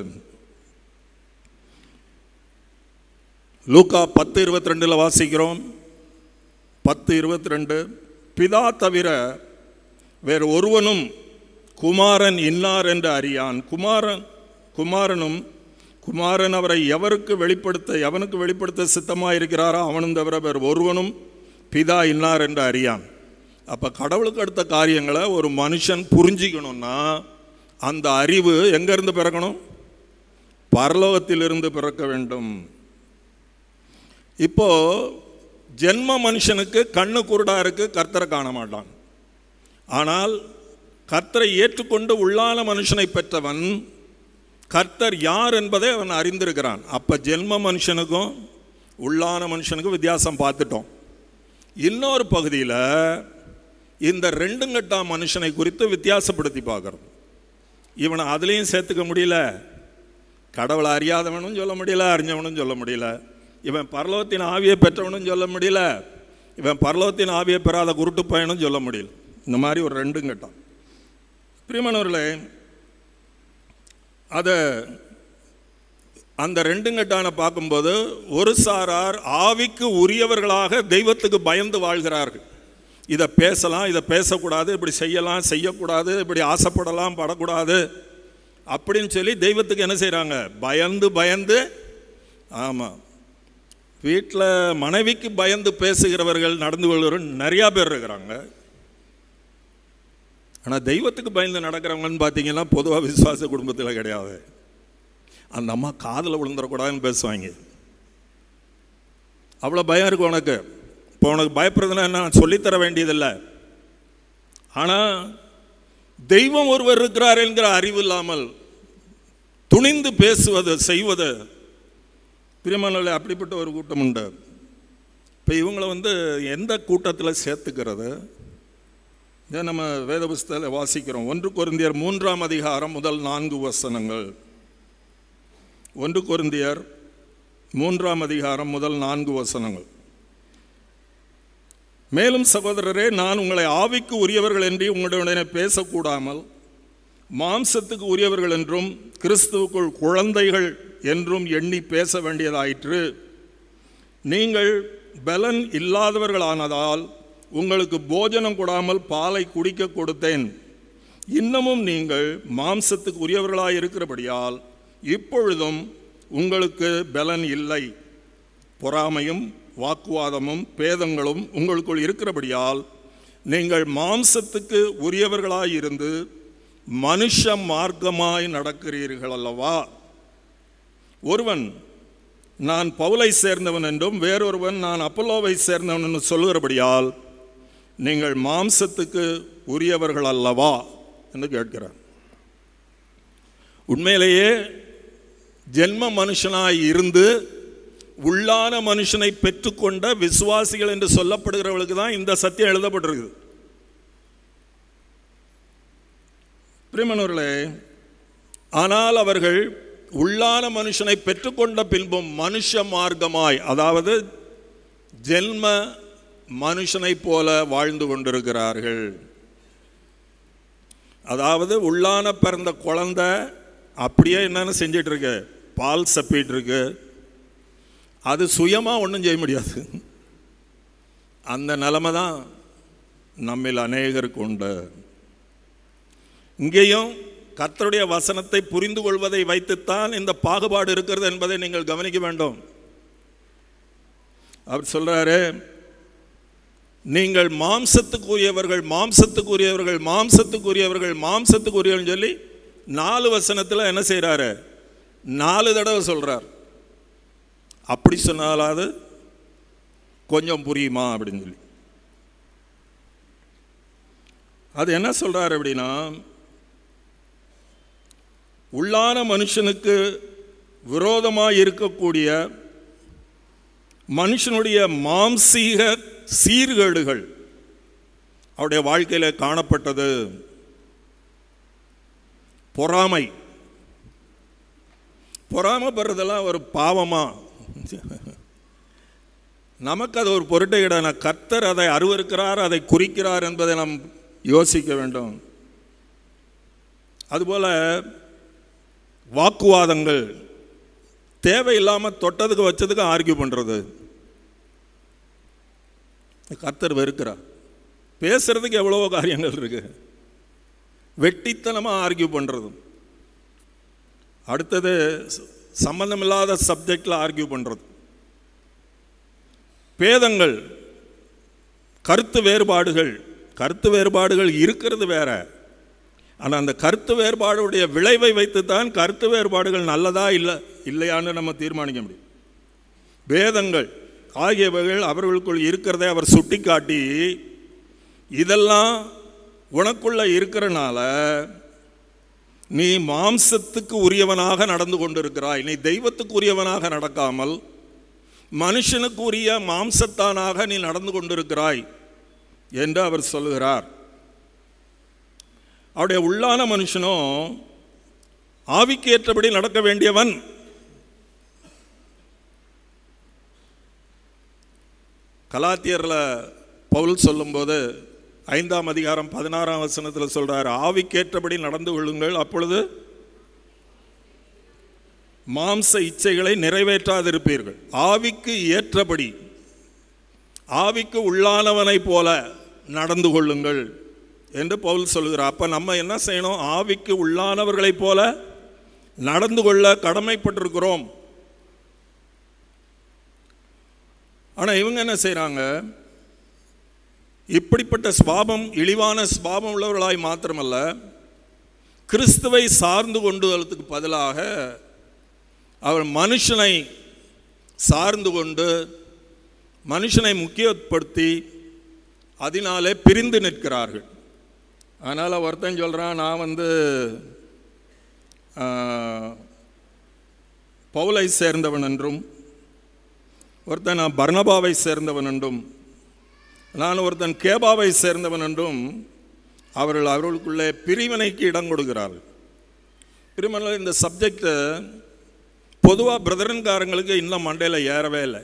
லூக்கா பத்து இருபத்தி ரெண்டில் வாசிக்கிறோம் பத்து இருபத்தி ரெண்டு பிதா தவிர வேறு ஒருவனும் குமாரன் இன்னார் என்று அறியான் குமாரன் குமாரனும் குமாரன் அவரை எவருக்கு வெளிப்படுத்த எவனுக்கு வெளிப்படுத்த சித்தமாக இருக்கிறாரோ அவனும் தவிர வேறு ஒருவனும் பிதா இன்னார் என்று அறியான் அப்போ கடவுளுக்கு அடுத்த காரியங்களை ஒரு மனுஷன் புரிஞ்சிக்கணும்னா அந்த அறிவு எங்கேருந்து பிறக்கணும் பரலோகத்திலிருந்து பிறக்க வேண்டும் இப்போ ஜென்ம மனுஷனுக்கு கண்ணு குருடா இருக்கு கர்த்தரை காண மாட்டான் ஆனால் கர்த்தரை ஏற்றுக்கொண்டு உள்ளான மனுஷனை பெற்றவன் கர்த்தர் யார் என்பதை அவன் அறிந்திருக்கிறான் அப்போ ஜென்ம மனுஷனுக்கும் உள்ளான மனுஷனுக்கும் வித்தியாசம் பார்த்துட்டோம் இன்னொரு பகுதியில் இந்த ரெண்டுங்கட்டா மனுஷனை குறித்து வித்தியாசப்படுத்தி பார்க்குறோம் இவனை அதுலேயும் சேர்த்துக்க முடியல கடவுளை அறியாதவனும் சொல்ல முடியல அறிஞ்சவனும் சொல்ல முடியல இவன் பரலோகத்தின் ஆவியை பெற்றவனும் சொல்ல முடியல இவன் பரலோகத்தின் ஆவியை பெறாத குருட்டு பையனும் சொல்ல முடியல இந்த மாதிரி ஒரு ரெண்டும் கட்டம் பிரியமானவர்களே அதை அந்த ரெண்டுங்கட்டான பார்க்கும்போது ஒரு சாரார் ஆவிக்கு உரியவர்களாக தெய்வத்துக்கு பயந்து வாழ்கிறார்கள் இதை பேசலாம் இதை பேசக்கூடாது இப்படி செய்யலாம் செய்யக்கூடாது இப்படி ஆசைப்படலாம் படக்கூடாது அப்படின்னு சொல்லி தெய்வத்துக்கு என்ன செய்கிறாங்க பயந்து பயந்து ஆமாம் வீட்டில் மனைவிக்கு பயந்து பேசுகிறவர்கள் நடந்து கொள்கிறவர்கள் நிறையா பேர் இருக்கிறாங்க ஆனால் தெய்வத்துக்கு பயந்து நடக்கிறவங்கன்னு பார்த்தீங்கன்னா பொதுவாக விசுவாச குடும்பத்தில் கிடையாது அந்த அம்மா காதில் விழுந்துடக்கூடாதுன்னு பேசுவாங்க அவ்வளோ பயம் இருக்கும் உனக்கு இப்போ உனக்கு பயப்படுறதுன்னா என்ன சொல்லித்தர வேண்டியதில்லை ஆனால் தெய்வம் ஒருவர் இருக்கிறார் என்கிற அறிவு இல்லாமல் துணிந்து பேசுவது செய்வது பிரியமானவர்களே அப்படிப்பட்ட ஒரு கூட்டம் உண்டு இப்போ இவங்களை வந்து எந்த கூட்டத்தில் சேர்த்துக்கிறது இதை நம்ம வேத புஸ்தகத்தில் வாசிக்கிறோம் ஒன்று கொரிந்தியர் மூன்றாம் அதிகாரம் முதல் நான்கு வசனங்கள் ஒன்று கொரிந்தியர் மூன்றாம் அதிகாரம் முதல் நான்கு வசனங்கள் மேலும் சகோதரரே நான் உங்களை ஆவிக்கு உரியவர்கள் என்று உங்களுடனே பேசக்கூடாமல் மாம்சத்துக்கு உரியவர்கள் என்றும் கிறிஸ்துவுக்குள் குழந்தைகள் என்றும் எண்ணி பேச வேண்டியதாயிற்று நீங்கள் பலன் இல்லாதவர்களானதால் உங்களுக்கு போஜனம் கொடாமல் பாலை குடிக்க கொடுத்தேன் இன்னமும் நீங்கள் மாம்சத்துக்கு உரியவர்களாய் இருக்கிறபடியால் இப்பொழுதும் உங்களுக்கு பலன் இல்லை பொறாமையும் வாக்குவாதமும் பேதங்களும் உங்களுக்குள் இருக்கிறபடியால் நீங்கள் மாம்சத்துக்கு உரியவர்களாய் இருந்து மனுஷ மார்க்கமாய் நடக்கிறீர்கள் அல்லவா ஒருவன் நான் பவுலை சேர்ந்தவன் என்றும் வேறொருவன் நான் அப்பல்லோவை சேர்ந்தவன் என்று சொல்கிறபடியால் நீங்கள் மாம்சத்துக்கு உரியவர்கள் அல்லவா என்று கேட்கிறார் உண்மையிலேயே ஜென்ம மனுஷனாய் இருந்து உள்ளான மனுஷனை பெற்றுக்கொண்ட விசுவாசிகள் என்று சொல்லப்படுகிறவர்களுக்கு தான் இந்த சத்தியம் எழுதப்பட்டிருக்குது பிரிமனூர்களே ஆனால் அவர்கள் உள்ளான மனுஷனை பெற்றுக்கொண்ட பின்பும் மனுஷ மார்க்கமாய் அதாவது ஜென்ம மனுஷனைப் போல வாழ்ந்து கொண்டிருக்கிறார்கள் அதாவது உள்ளான பிறந்த குழந்தை அப்படியே என்னென்ன செஞ்சிட்டு இருக்கு பால் சப்பிட்டு இருக்கு அது சுயமாக ஒன்றும் செய்ய முடியாது அந்த நிலைமை தான் நம்மில் அநேகருக்கு உண்டு இங்கேயும் கர்த்தருடைய வசனத்தை புரிந்து கொள்வதை வைத்துத்தான் இந்த பாகுபாடு இருக்கிறது என்பதை நீங்கள் கவனிக்க வேண்டும் அவர் சொல்றாரு நீங்கள் மாம்சத்துக்குரியவர்கள் மாம்சத்துக்குரியவர்கள் மாம்சத்துக்குரியவர்கள் மாம்சத்துக்குரியவர்கள் சொல்லி நாலு வசனத்தில் என்ன செய்கிறாரு நாலு தடவை சொல்றார் அப்படி சொன்னாலாவது கொஞ்சம் புரியுமா அப்படின்னு சொல்லி அது என்ன சொல்றாரு அப்படின்னா உள்ளான மனுஷனுக்கு விரோதமாக இருக்கக்கூடிய மனுஷனுடைய மாம்சீக சீர்கேடுகள் அவருடைய வாழ்க்கையில் காணப்பட்டது பொறாமை பொறாமைப்படுறதெல்லாம் ஒரு பாவமா நமக்கு அது ஒரு பொருட்டை இடான கர்த்தர் அதை அருவருக்கிறார் அதை குறிக்கிறார் என்பதை நாம் யோசிக்க வேண்டும் அதுபோல வாக்குவாதங்கள் தேவையில்லாமல் தொட்டதுக்கு வச்சதுக்கு ஆர்கியூ பண்ணுறது கர்த்தர் வெறுக்கிறார் பேசுறதுக்கு எவ்வளவோ காரியங்கள் இருக்கு வெட்டித்தனமாக ஆர்கியூ பண்ணுறது அடுத்தது சம்பந்தமில்லாத சப்ஜெக்டில் ஆர்கியூ பண்ணுறது பேதங்கள் கருத்து வேறுபாடுகள் கருத்து வேறுபாடுகள் இருக்கிறது வேற ஆனால் அந்த கருத்து வேறுபாடுடைய விளைவை வைத்துத்தான் கருத்து வேறுபாடுகள் நல்லதா இல்லை இல்லையான்னு நம்ம தீர்மானிக்க முடியும் வேதங்கள் ஆகியவைகள் அவர்களுக்குள் இருக்கிறதை அவர் சுட்டிக்காட்டி இதெல்லாம் உனக்குள்ள இருக்கிறனால நீ மாம்சத்துக்கு உரியவனாக நடந்து கொண்டிருக்கிறாய் நீ தெய்வத்துக்கு உரியவனாக நடக்காமல் மனுஷனுக்கு உரிய மாம்சத்தானாக நீ நடந்து கொண்டிருக்கிறாய் என்று அவர் சொல்லுகிறார் அவருடைய உள்ளான மனுஷனும் ஆவிக்கு ஏற்றபடி நடக்க வேண்டியவன் கலாத்தியரில் பவுல் சொல்லும்போது ஐந்தாம் அதிகாரம் பதினாறாம் வசனத்தில் சொல்றார் ஆவிக்கேற்றபடி நடந்து கொள்ளுங்கள் அப்பொழுது மாம்ச இச்சைகளை நிறைவேற்றாதிருப்பீர்கள் ஆவிக்கு ஏற்றபடி ஆவிக்கு உள்ளானவனைப் போல நடந்து கொள்ளுங்கள் என்று பவுல் சொல்கிறார் அப்போ நம்ம என்ன செய்யணும் ஆவிக்கு உள்ளானவர்களைப் போல நடந்து கொள்ள கடமைப்பட்டிருக்கிறோம் ஆனால் இவங்க என்ன செய்கிறாங்க இப்படிப்பட்ட ஸ்வாபம் இழிவான ஸ்வாபம் உள்ளவர்களாய் மாத்திரமல்ல கிறிஸ்துவை சார்ந்து கொண்டுவதற்கு பதிலாக அவர் மனுஷனை சார்ந்து கொண்டு மனுஷனை முக்கியப்படுத்தி அதனாலே பிரிந்து நிற்கிறார்கள் அதனால் ஒருத்தன் சொல்கிறான் நான் வந்து ஆ, பவுலை சேர்ந்தவன் என்றும் ஒருத்தன் நான் பர்னபாவை சேர்ந்தவன் என்றும் நான் ஒருத்தன் கேபாவை சேர்ந்தவன் என்றும் அவர்கள் அவர்களுக்குள்ளே பிரிவினைக்கு இடம் கொடுக்கிறார்கள் பிரிமனில் இந்த சப்ஜெக்டு பொதுவாக பிரதரன்காரங்களுக்கு இன்னும் மண்டையில் ஏறவே இல்லை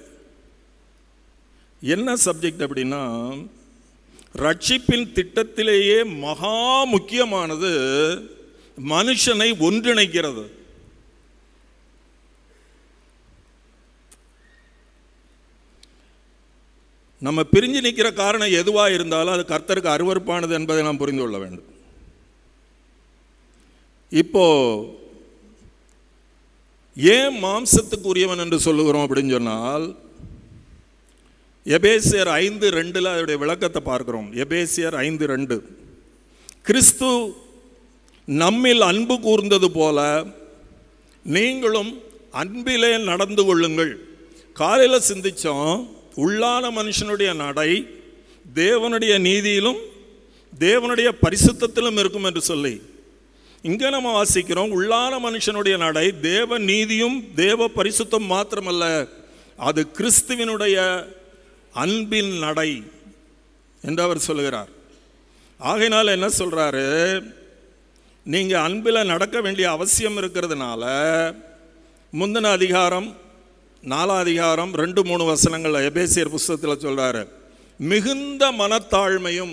என்ன சப்ஜெக்ட் அப்படின்னா ரட்சிப்பின் திட்டத்திலேயே மகா முக்கியமானது மனுஷனை ஒன்றிணைக்கிறது நம்ம பிரிஞ்சு நிற்கிற காரணம் எதுவாக இருந்தாலும் அது கர்த்தருக்கு அருவருப்பானது என்பதை நாம் புரிந்து கொள்ள வேண்டும் இப்போ ஏன் மாம்சத்துக்குரியவன் என்று சொல்லுகிறோம் அப்படின்னு சொன்னால் எபேசியர் ஐந்து ரெண்டில் அதனுடைய விளக்கத்தை பார்க்கிறோம் எபேசியர் ஐந்து ரெண்டு கிறிஸ்து நம்மில் அன்பு கூர்ந்தது போல நீங்களும் அன்பிலே நடந்து கொள்ளுங்கள் காலையில் சிந்திச்சோம் உள்ளான மனுஷனுடைய நடை தேவனுடைய நீதியிலும் தேவனுடைய பரிசுத்தத்திலும் இருக்கும் என்று சொல்லி இங்கே நம்ம வாசிக்கிறோம் உள்ளான மனுஷனுடைய நடை தேவ நீதியும் தேவ பரிசுத்தம் மாத்திரமல்ல அது கிறிஸ்துவினுடைய அன்பின் நடை என்று அவர் சொல்லுகிறார் ஆகையினால் என்ன சொல்கிறாரு நீங்கள் அன்பில் நடக்க வேண்டிய அவசியம் இருக்கிறதுனால முந்தின அதிகாரம் நாலாம் அதிகாரம் ரெண்டு மூணு வசனங்கள் எபேசியர் புஸ்தகத்தில் சொல்கிறாரு மிகுந்த மனத்தாழ்மையும்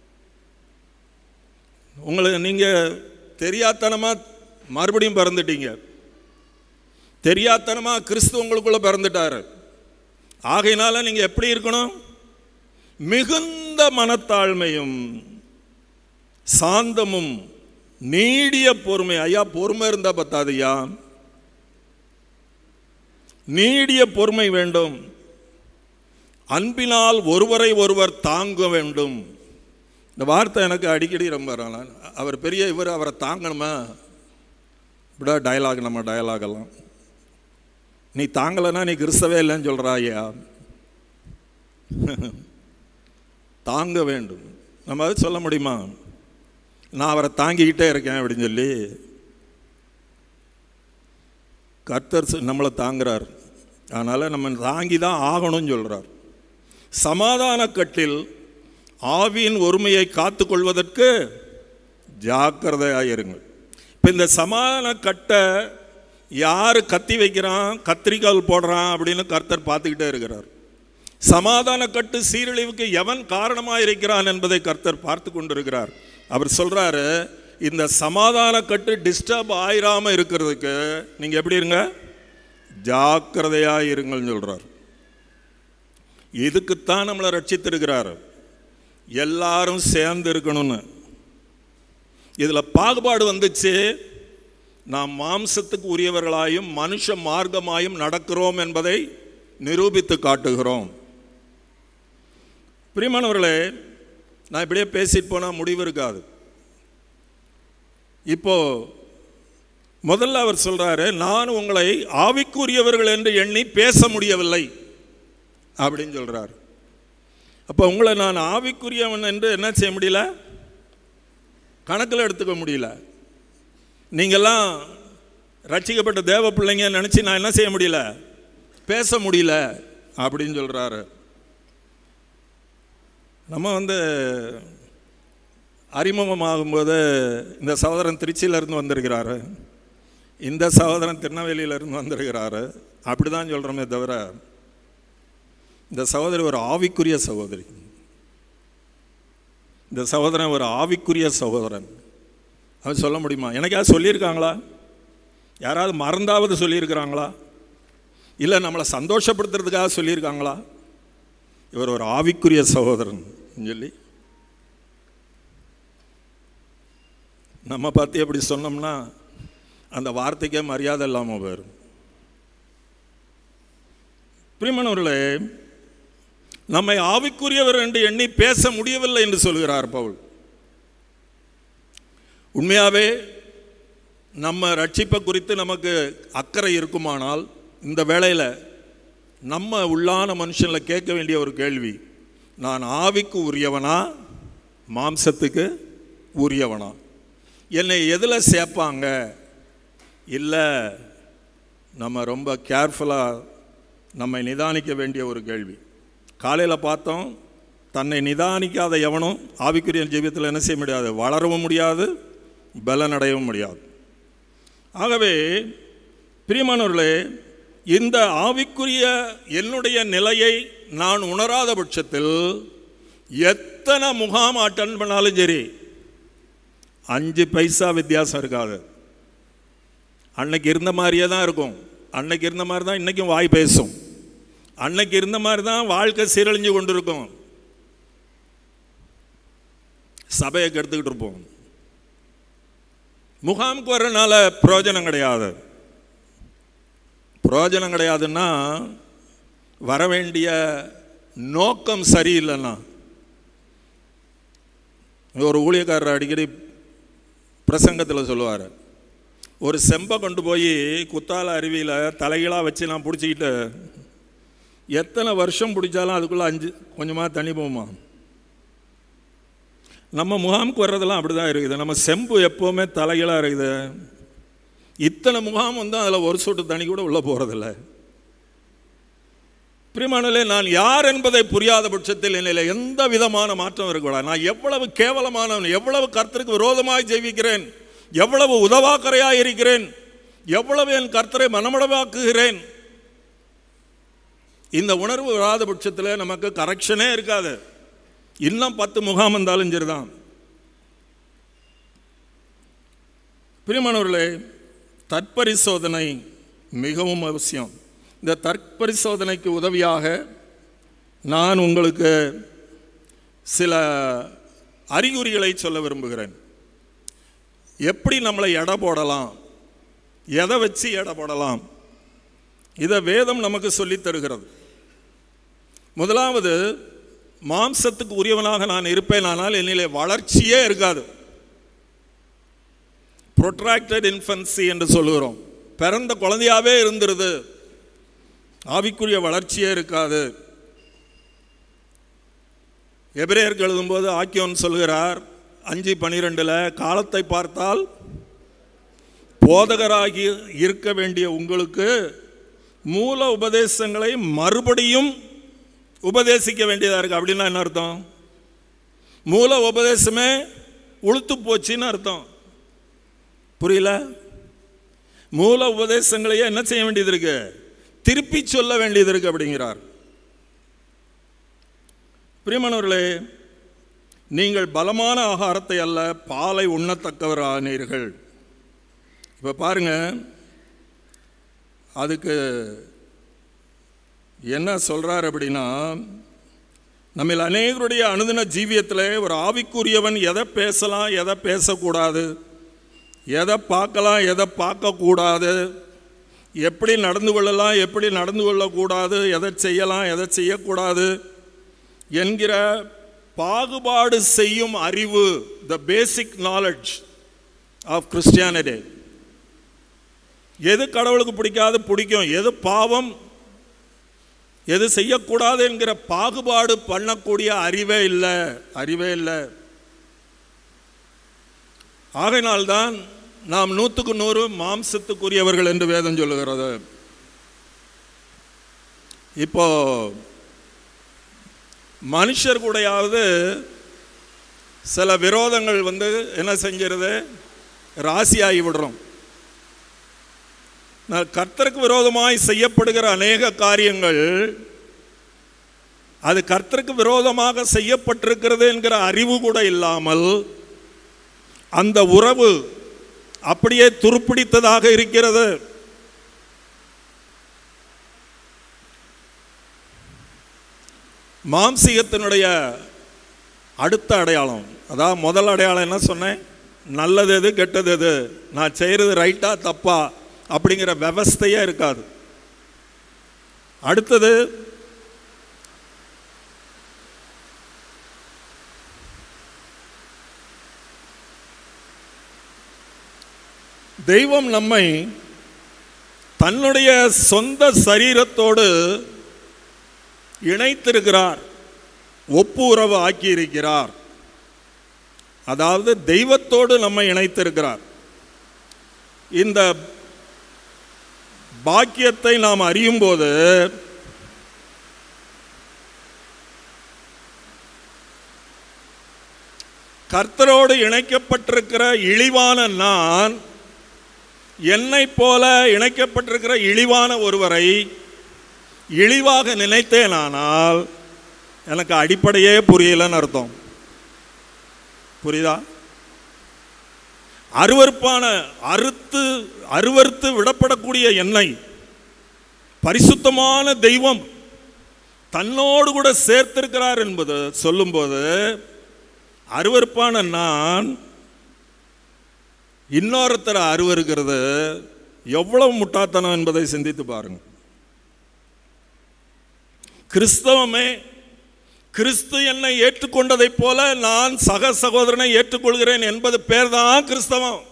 உங்களுக்கு நீங்கள் தெரியாத்தனமாக மறுபடியும் பிறந்துட்டீங்க தெரியாத்தனமாக கிறிஸ்து உங்களுக்குள்ளே பிறந்துட்டாரு ஆகையினால நீங்கள் எப்படி இருக்கணும் மிகுந்த மனத்தாழ்மையும் சாந்தமும் நீடிய பொறுமை ஐயா பொறுமை இருந்தால் பத்தாதையா நீடிய பொறுமை வேண்டும் அன்பினால் ஒருவரை ஒருவர் தாங்க வேண்டும் இந்த வார்த்தை எனக்கு அடிக்கடி ரொம்ப வரலாம். அவர் பெரிய இவர் அவரை தாங்கணுமா இப்படா டயலாக் நம்ம டயலாக் எல்லாம் நீ தாங்கலைன்னா நீ கிறிஸ்தவே இல்லைன்னு சொல்கிறா ஐயா தாங்க வேண்டும் நம்ம அது சொல்ல முடியுமா நான் அவரை தாங்கிக்கிட்டே இருக்கேன் அப்படின்னு சொல்லி கர்த்தர் சொ- நம்மளை தாங்குறார் அதனால் நம்ம தாங்கி தான் ஆகணும்னு சொல்கிறார் சமாதான கட்டில் ஆவியின் ஒருமையை காத்துக்கொள்வதற்கு ஜாக்கிரதையாக இருங்கள் இப்போ இந்த சமாதான கட்டை யார் கத்தி வைக்கிறான் கத்திரிக்கால் போடுறான் அப்படின்னு கர்த்தர் பார்த்துக்கிட்டே இருக்கிறார் சமாதான கட்டு சீரழிவுக்கு எவன் காரணமாக இருக்கிறான் என்பதை கர்த்தர் பார்த்து கொண்டிருக்கிறார் அவர் சொல்றாரு இந்த சமாதான கட்டு டிஸ்டர்ப் ஆயிராம இருக்கிறதுக்கு நீங்க எப்படி இருங்க ஜாக்கிரதையா இருங்கள்னு சொல்றார் இதுக்குத்தான் நம்மளை ரட்சித்திருக்கிறார் எல்லாரும் சேர்ந்து இருக்கணும்னு இதில் பாகுபாடு வந்துச்சு நாம் மாம்சத்துக்கு உரியவர்களாயும் மனுஷ மார்க்கமாயும் நடக்கிறோம் என்பதை நிரூபித்து காட்டுகிறோம் பிரியமானவர்களே நான் இப்படியே பேசிட்டு போனால் முடிவு இருக்காது இப்போ முதல்ல அவர் சொல்றாரு நான் உங்களை ஆவிக்குரியவர்கள் என்று எண்ணி பேச முடியவில்லை அப்படின்னு சொல்றார் அப்போ உங்களை நான் ஆவிக்குரியவன் என்று என்ன செய்ய முடியல கணக்கில் எடுத்துக்க முடியல நீங்கள்லாம் ரட்சிக்கப்பட்ட தேவ பிள்ளைங்க நினச்சி நான் என்ன செய்ய முடியல பேச முடியல அப்படின்னு சொல்கிறாரு நம்ம வந்து அறிமுகமாகும்போது இந்த சகோதரன் திருச்சியிலேருந்து வந்திருக்கிறாரு இந்த சகோதரன் திருநெல்வேலியிலேருந்து வந்திருக்கிறாரு அப்படி தான் சொல்கிறோமே தவிர இந்த சகோதரி ஒரு ஆவிக்குரிய சகோதரி இந்த சகோதரன் ஒரு ஆவிக்குரிய சகோதரன் அவன் சொல்ல முடியுமா எனக்காவது சொல்லியிருக்காங்களா யாராவது மறந்தாவது சொல்லியிருக்கிறாங்களா இல்லை நம்மளை சந்தோஷப்படுத்துறதுக்காக சொல்லியிருக்காங்களா இவர் ஒரு ஆவிக்குரிய சகோதரன் சொல்லி நம்ம பார்த்து எப்படி சொன்னோம்னா அந்த வார்த்தைக்கே மரியாதை இல்லாமல் போயிடும் பிரியமானவர்களே நம்மை ஆவிக்குரியவர் என்று எண்ணி பேச முடியவில்லை என்று சொல்கிறார் பவுல் உண்மையாவே நம்ம ரட்சிப்பை குறித்து நமக்கு அக்கறை இருக்குமானால் இந்த வேளையில் நம்ம உள்ளான மனுஷனில் கேட்க வேண்டிய ஒரு கேள்வி நான் ஆவிக்கு உரியவனா மாம்சத்துக்கு உரியவனா என்னை எதில் சேர்ப்பாங்க இல்லை நம்ம ரொம்ப கேர்ஃபுல்லாக நம்மை நிதானிக்க வேண்டிய ஒரு கேள்வி காலையில் பார்த்தோம் தன்னை நிதானிக்காத எவனும் ஆவிக்குரிய ஜீவியத்தில் என்ன செய்ய முடியாது வளரவும் முடியாது பலனடையவும் முடியாது ஆகவே பிரியமானவர்களே இந்த ஆவிக்குரிய என்னுடைய நிலையை நான் உணராத பட்சத்தில் எத்தனை முகாம் அட்டன் பண்ணாலும் சரி அஞ்சு பைசா வித்தியாசம் இருக்காது அன்னைக்கு இருந்த மாதிரியே தான் இருக்கும் அன்னைக்கு இருந்த மாதிரி தான் இன்றைக்கும் வாய் பேசும் அன்னைக்கு இருந்த மாதிரி தான் வாழ்க்கை சீரழிஞ்சு கொண்டு இருக்கும் சபையை கெடுத்துக்கிட்டு இருப்போம் முகாமுக்கு வர்றதுனால பிரயோஜனம் கிடையாது பிரயோஜனம் கிடையாதுன்னா வர வேண்டிய நோக்கம் சரியில்லைன்னா ஒரு ஊழியக்காரர் அடிக்கடி பிரசங்கத்தில் சொல்லுவார் ஒரு செம்பை கொண்டு போய் குத்தால அருவியில் தலைகீழாக வச்சு நான் பிடிச்சிக்கிட்டு எத்தனை வருஷம் பிடிச்சாலும் அதுக்குள்ளே அஞ்சு கொஞ்சமாக தண்ணி போகுமா நம்ம முகாமுக்கு வர்றதெல்லாம் அப்படி தான் இருக்குது நம்ம செம்பு எப்போவுமே தலைகீழாக இருக்குது இத்தனை முகாம் வந்து அதில் ஒரு சொட்டு தண்ணி கூட உள்ளே போகிறதில்ல பிரிமானலே நான் யார் என்பதை புரியாத பட்சத்தில் என்னில் எந்த விதமான மாற்றம் இருக்கக்கூடாது நான் எவ்வளவு கேவலமானவன் எவ்வளவு கர்த்தருக்கு விரோதமாய் ஜெயிக்கிறேன் எவ்வளவு உதவாக்கரையாக இருக்கிறேன் எவ்வளவு என் கர்த்தரை மனமடவாக்குகிறேன் இந்த உணர்வு வராத பட்சத்தில் நமக்கு கரெக்ஷனே இருக்காது இன்னும் பத்து முகாம் இருந்தாலும் சரிதான் பிரியமானவர்களே தற்பரிசோதனை மிகவும் அவசியம் இந்த தற்பரிசோதனைக்கு உதவியாக நான் உங்களுக்கு சில அறிகுறிகளை சொல்ல விரும்புகிறேன் எப்படி நம்மளை எடை போடலாம் எதை வச்சு எடை போடலாம் இதை வேதம் நமக்கு சொல்லித் தருகிறது முதலாவது மாம்சத்துக்கு உரியவனாக நான் இருப்பேன் ஆனால் என்னிலே வளர்ச்சியே இருக்காது ப்ரொட்ராக்டட் இன்ஃபன்சி என்று சொல்லுகிறோம் பிறந்த குழந்தையாவே இருந்துருது ஆவிக்குரிய வளர்ச்சியே இருக்காது எபிரேயருக்கு எழுதும்போது ஆக்கியோன் சொல்கிறார் அஞ்சு பனிரெண்டில் காலத்தை பார்த்தால் போதகராகி இருக்க வேண்டிய உங்களுக்கு மூல உபதேசங்களை மறுபடியும் உபதேசிக்க வேண்டியதாக இருக்குது அப்படின்னா என்ன அர்த்தம் மூல உபதேசமே உளுத்து போச்சுன்னு அர்த்தம் புரியல மூல உபதேசங்களையே என்ன செய்ய வேண்டியது இருக்கு திருப்பி சொல்ல வேண்டியது இருக்கு அப்படிங்கிறார் பிரியமானவர்களே நீங்கள் பலமான ஆகாரத்தை அல்ல பாலை உண்ணத்தக்கவரானீர்கள் இப்போ பாருங்க அதுக்கு என்ன சொல்றார் அப்படின்னா நம்மில் அநேகருடைய அனுதின ஜீவியத்தில் ஒரு ஆவிக்குரியவன் எதை பேசலாம் எதை பேசக்கூடாது எதை பார்க்கலாம் எதை பார்க்கக்கூடாது எப்படி நடந்து கொள்ளலாம் எப்படி நடந்து கொள்ளக்கூடாது எதை செய்யலாம் எதை செய்யக்கூடாது என்கிற பாகுபாடு செய்யும் அறிவு the basic knowledge of Christianity எது கடவுளுக்கு பிடிக்காது பிடிக்கும் எது பாவம் எது செய்யக்கூடாது என்கிற பாகுபாடு பண்ணக்கூடிய அறிவே இல்லை அறிவே இல்லை ஆகையினால்தான் நாம் நூற்றுக்கு நூறு மாம்சத்துக்குரியவர்கள் என்று வேதம் சொல்லுகிறது இப்போ மனுஷர் கூடயாவது சில விரோதங்கள் வந்து என்ன செஞ்சிருது ராசியாகி விடுறோம் நான் கர்த்தருக்கு விரோதமாய் செய்யப்படுகிற அநேக காரியங்கள் அது கர்த்தருக்கு விரோதமாக செய்யப்பட்டிருக்கிறது என்கிற அறிவு கூட இல்லாமல் அந்த உறவு அப்படியே துருப்பிடித்ததாக இருக்கிறது மாம்சீகத்தினுடைய அடுத்த அடையாளம் அதாவது முதல் அடையாளம் என்ன சொன்னேன் நல்லது எது கெட்டது எது நான் செய்கிறது ரைட்டா தப்பா அப்படிங்கிற விவஸ்தையே இருக்காது அடுத்தது தெய்வம் நம்மை தன்னுடைய சொந்த சரீரத்தோடு இணைத்திருக்கிறார் ஒப்புரவு ஆக்கியிருக்கிறார் அதாவது தெய்வத்தோடு நம்மை இணைத்திருக்கிறார் இந்த பாக்கியத்தை நாம் அறியும் போது கர்த்தரோடு இணைக்கப்பட்டிருக்கிற இழிவான நான் என்னை போல இணைக்கப்பட்டிருக்கிற இழிவான ஒருவரை இழிவாக நினைத்தேனானால் எனக்கு அடிப்படையே புரியலன்னு அர்த்தம் புரியுதா அருவருப்பான அறுத்து அருவறுத்து விடப்படக்கூடிய எண்ணெய் பரிசுத்தமான தெய்வம் தன்னோடு கூட சேர்த்திருக்கிறார் என்பது சொல்லும்போது அருவருப்பான நான் இன்னொருத்தரை அருவருக்கிறது எவ்வளவு முட்டாத்தனம் என்பதை சிந்தித்து பாருங்க கிறிஸ்தவமே கிறிஸ்து என்னை ஏற்றுக்கொண்டதைப் போல நான் சக சகோதரனை ஏற்றுக்கொள்கிறேன் என்பது பேர் தான் கிறிஸ்தவம்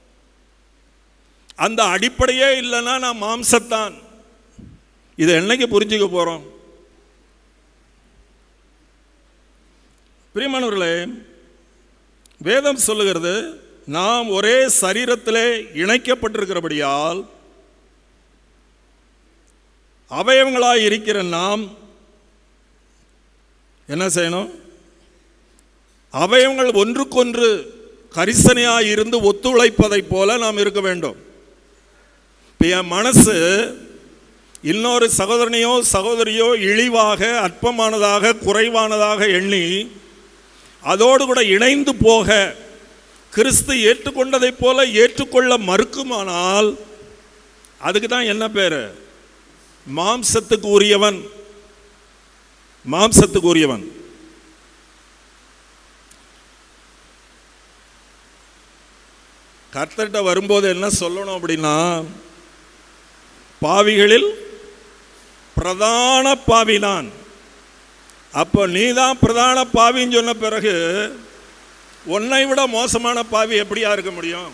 அந்த அடிப்படையே இல்லைன்னா நான் மாம்சத்தான் இதை என்னைக்கு புரிஞ்சுக்க போறோம் பிரியமானவர்களே வேதம் சொல்லுகிறது நாம் ஒரே சரீரத்திலே இணைக்கப்பட்டிருக்கிறபடியால் அவயவங்களாய் இருக்கிற நாம் என்ன செய்யணும் அவயவங்கள் ஒன்றுக்கொன்று கரிசனையாய் இருந்து ஒத்துழைப்பதைப் போல நாம் இருக்க வேண்டும் இப்போ என் மனசு இன்னொரு சகோதரனையோ சகோதரியோ இழிவாக அற்பமானதாக குறைவானதாக எண்ணி அதோடு கூட இணைந்து போக கிறிஸ்து ஏற்றுக்கொண்டதைப் போல ஏற்றுக்கொள்ள மறுக்குமானால் அதுக்கு தான் என்ன பேரு மாம்சத்துக்கு உரியவன் மாம்சத்துக்கு உரியவன் கர்த்தர்கிட்ட வரும்போது என்ன சொல்லணும் அப்படின்னா பாவிகளில் பிரதான பாவி நான் அப்போ நீ தான் பிரதான பாவின்னு சொன்ன பிறகு உன்னை விட மோசமான பாவி எப்படியா இருக்க முடியும்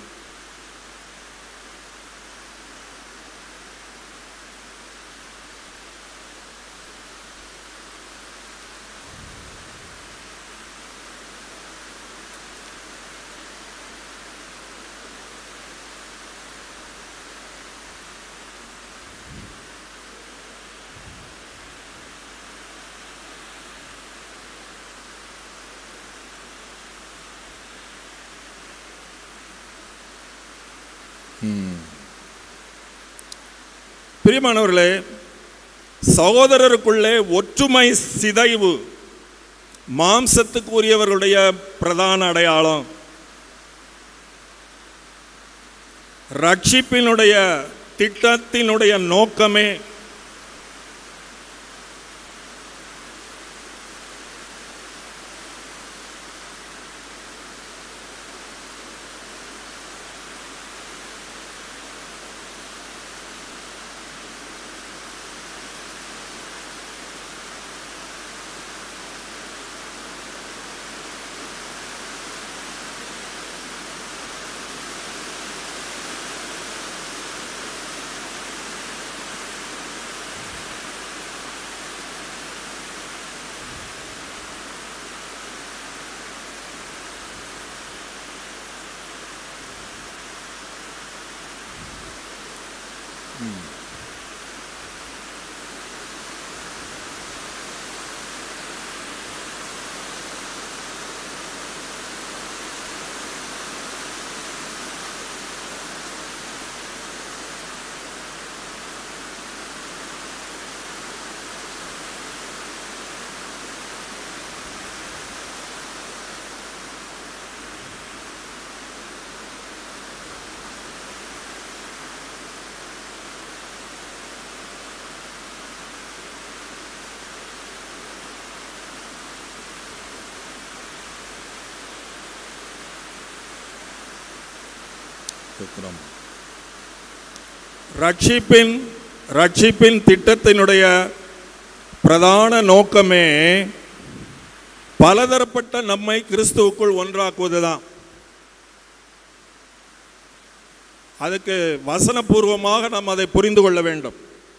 பிரியமானவர்களே சகோதரருக்குள்ளே ஒற்றுமை சிதைவு மாம்சத்துக்கு உரியவர்களுடைய பிரதான அடையாளம் ரட்சிப்பினுடைய திட்டத்தினுடைய நோக்கமே இருக்கிறோம் ரட்சிப்பின் ரட்சிப்பின் திட்டத்தினுடைய பிரதான நோக்கமே பலதரப்பட்ட நம்மை கிறிஸ்துவுக்குள் ஒன்றாக்குவதுதான் அதுக்கு வசனபூர்வமாக நாம் அதை புரிந்து கொள்ள வேண்டும்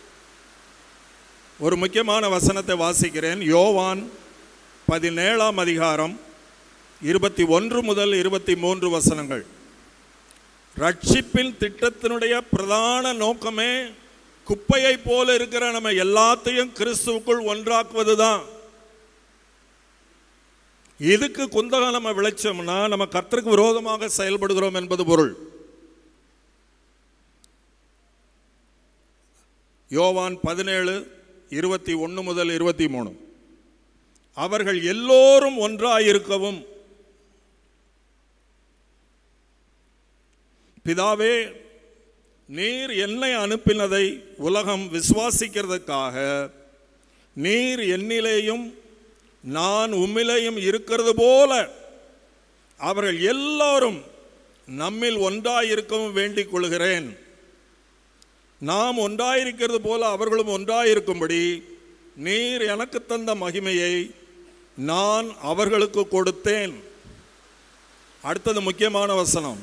ஒரு முக்கியமான வசனத்தை வாசிக்கிறேன் யோவான் பதினேழாம் அதிகாரம் இருபத்தி ஒன்று முதல் இருபத்தி மூன்று வசனங்கள் ரட்சிப்பின் திட்டத்தினுடைய பிரதான நோக்கமே குப்பையை போல இருக்கிற நம்ம எல்லாத்தையும் கிறிஸ்துவுக்குள் ஒன்றாக்குவது தான் இதுக்கு குந்தகம் நம்ம விளைச்சோம்னா நம்ம கர்த்தருக்கு விரோதமாக செயல்படுகிறோம் என்பது பொருள் யோவான் பதினேழு இருபத்தி ஒன்று முதல் இருபத்தி மூணு அவர்கள் எல்லோரும் ஒன்றாயிருக்கவும் பிதாவே நீர் என்னை அனுப்பினதை உலகம் விசுவாசிக்கிறதுக்காக நீர் என்னிலேயும் நான் உம்மிலேயும் இருக்கிறது போல அவர்கள் எல்லாரும் நம்மில் ஒன்றாயிருக்கவும் வேண்டிக் கொள்கிறேன் நாம் ஒன்றாயிருக்கிறது போல அவர்களும் ஒன்றாயிருக்கும்படி நீர் எனக்கு தந்த மகிமையை நான் அவர்களுக்கு கொடுத்தேன் அடுத்தது முக்கியமான வசனம்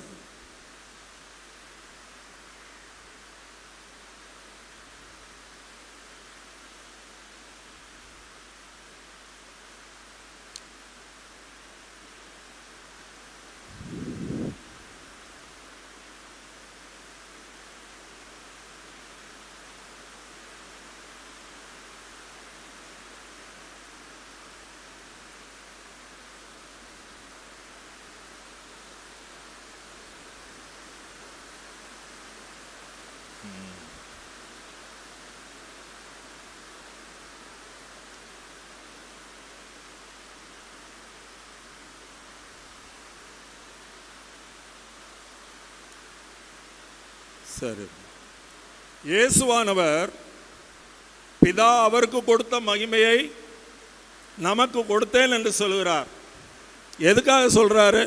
சரி இயேசுவானவர் பிதா அவருக்கு கொடுத்த மகிமையை நமக்கு கொடுத்தேன் என்று சொல்கிறார் எதுக்காக சொல்றாரு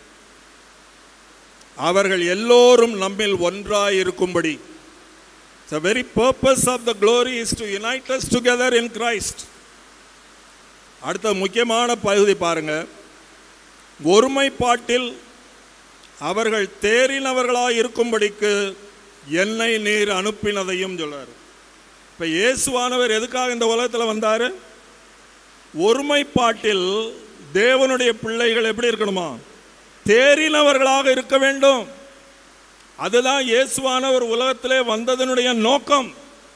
அவர்கள் எல்லோரும் நம்மில் ஒன்றாய் இருக்கும்படி The very purpose of the glory is to unite us together in Christ. அடுத்த முக்கியமான பகுதி பாருங்க ஒருமைப்பாட்டில் அவர்கள் தேறினவர்களாய் இருக்கும்படிக்கு என்னை நீர் அனுப்பினதையும் சொல்றாரு இப்ப இயேசுவானவர் எதுக்காக இந்த உலகத்தில் வந்தாரு ஒருமைப்பாட்டில் தேவனுடைய பிள்ளைகள் எப்படி இருக்கணுமா தேறினவர்களாக இருக்க வேண்டும் அதுதான் இயேசுவானவர் உலகத்திலே வந்ததனுடைய நோக்கம்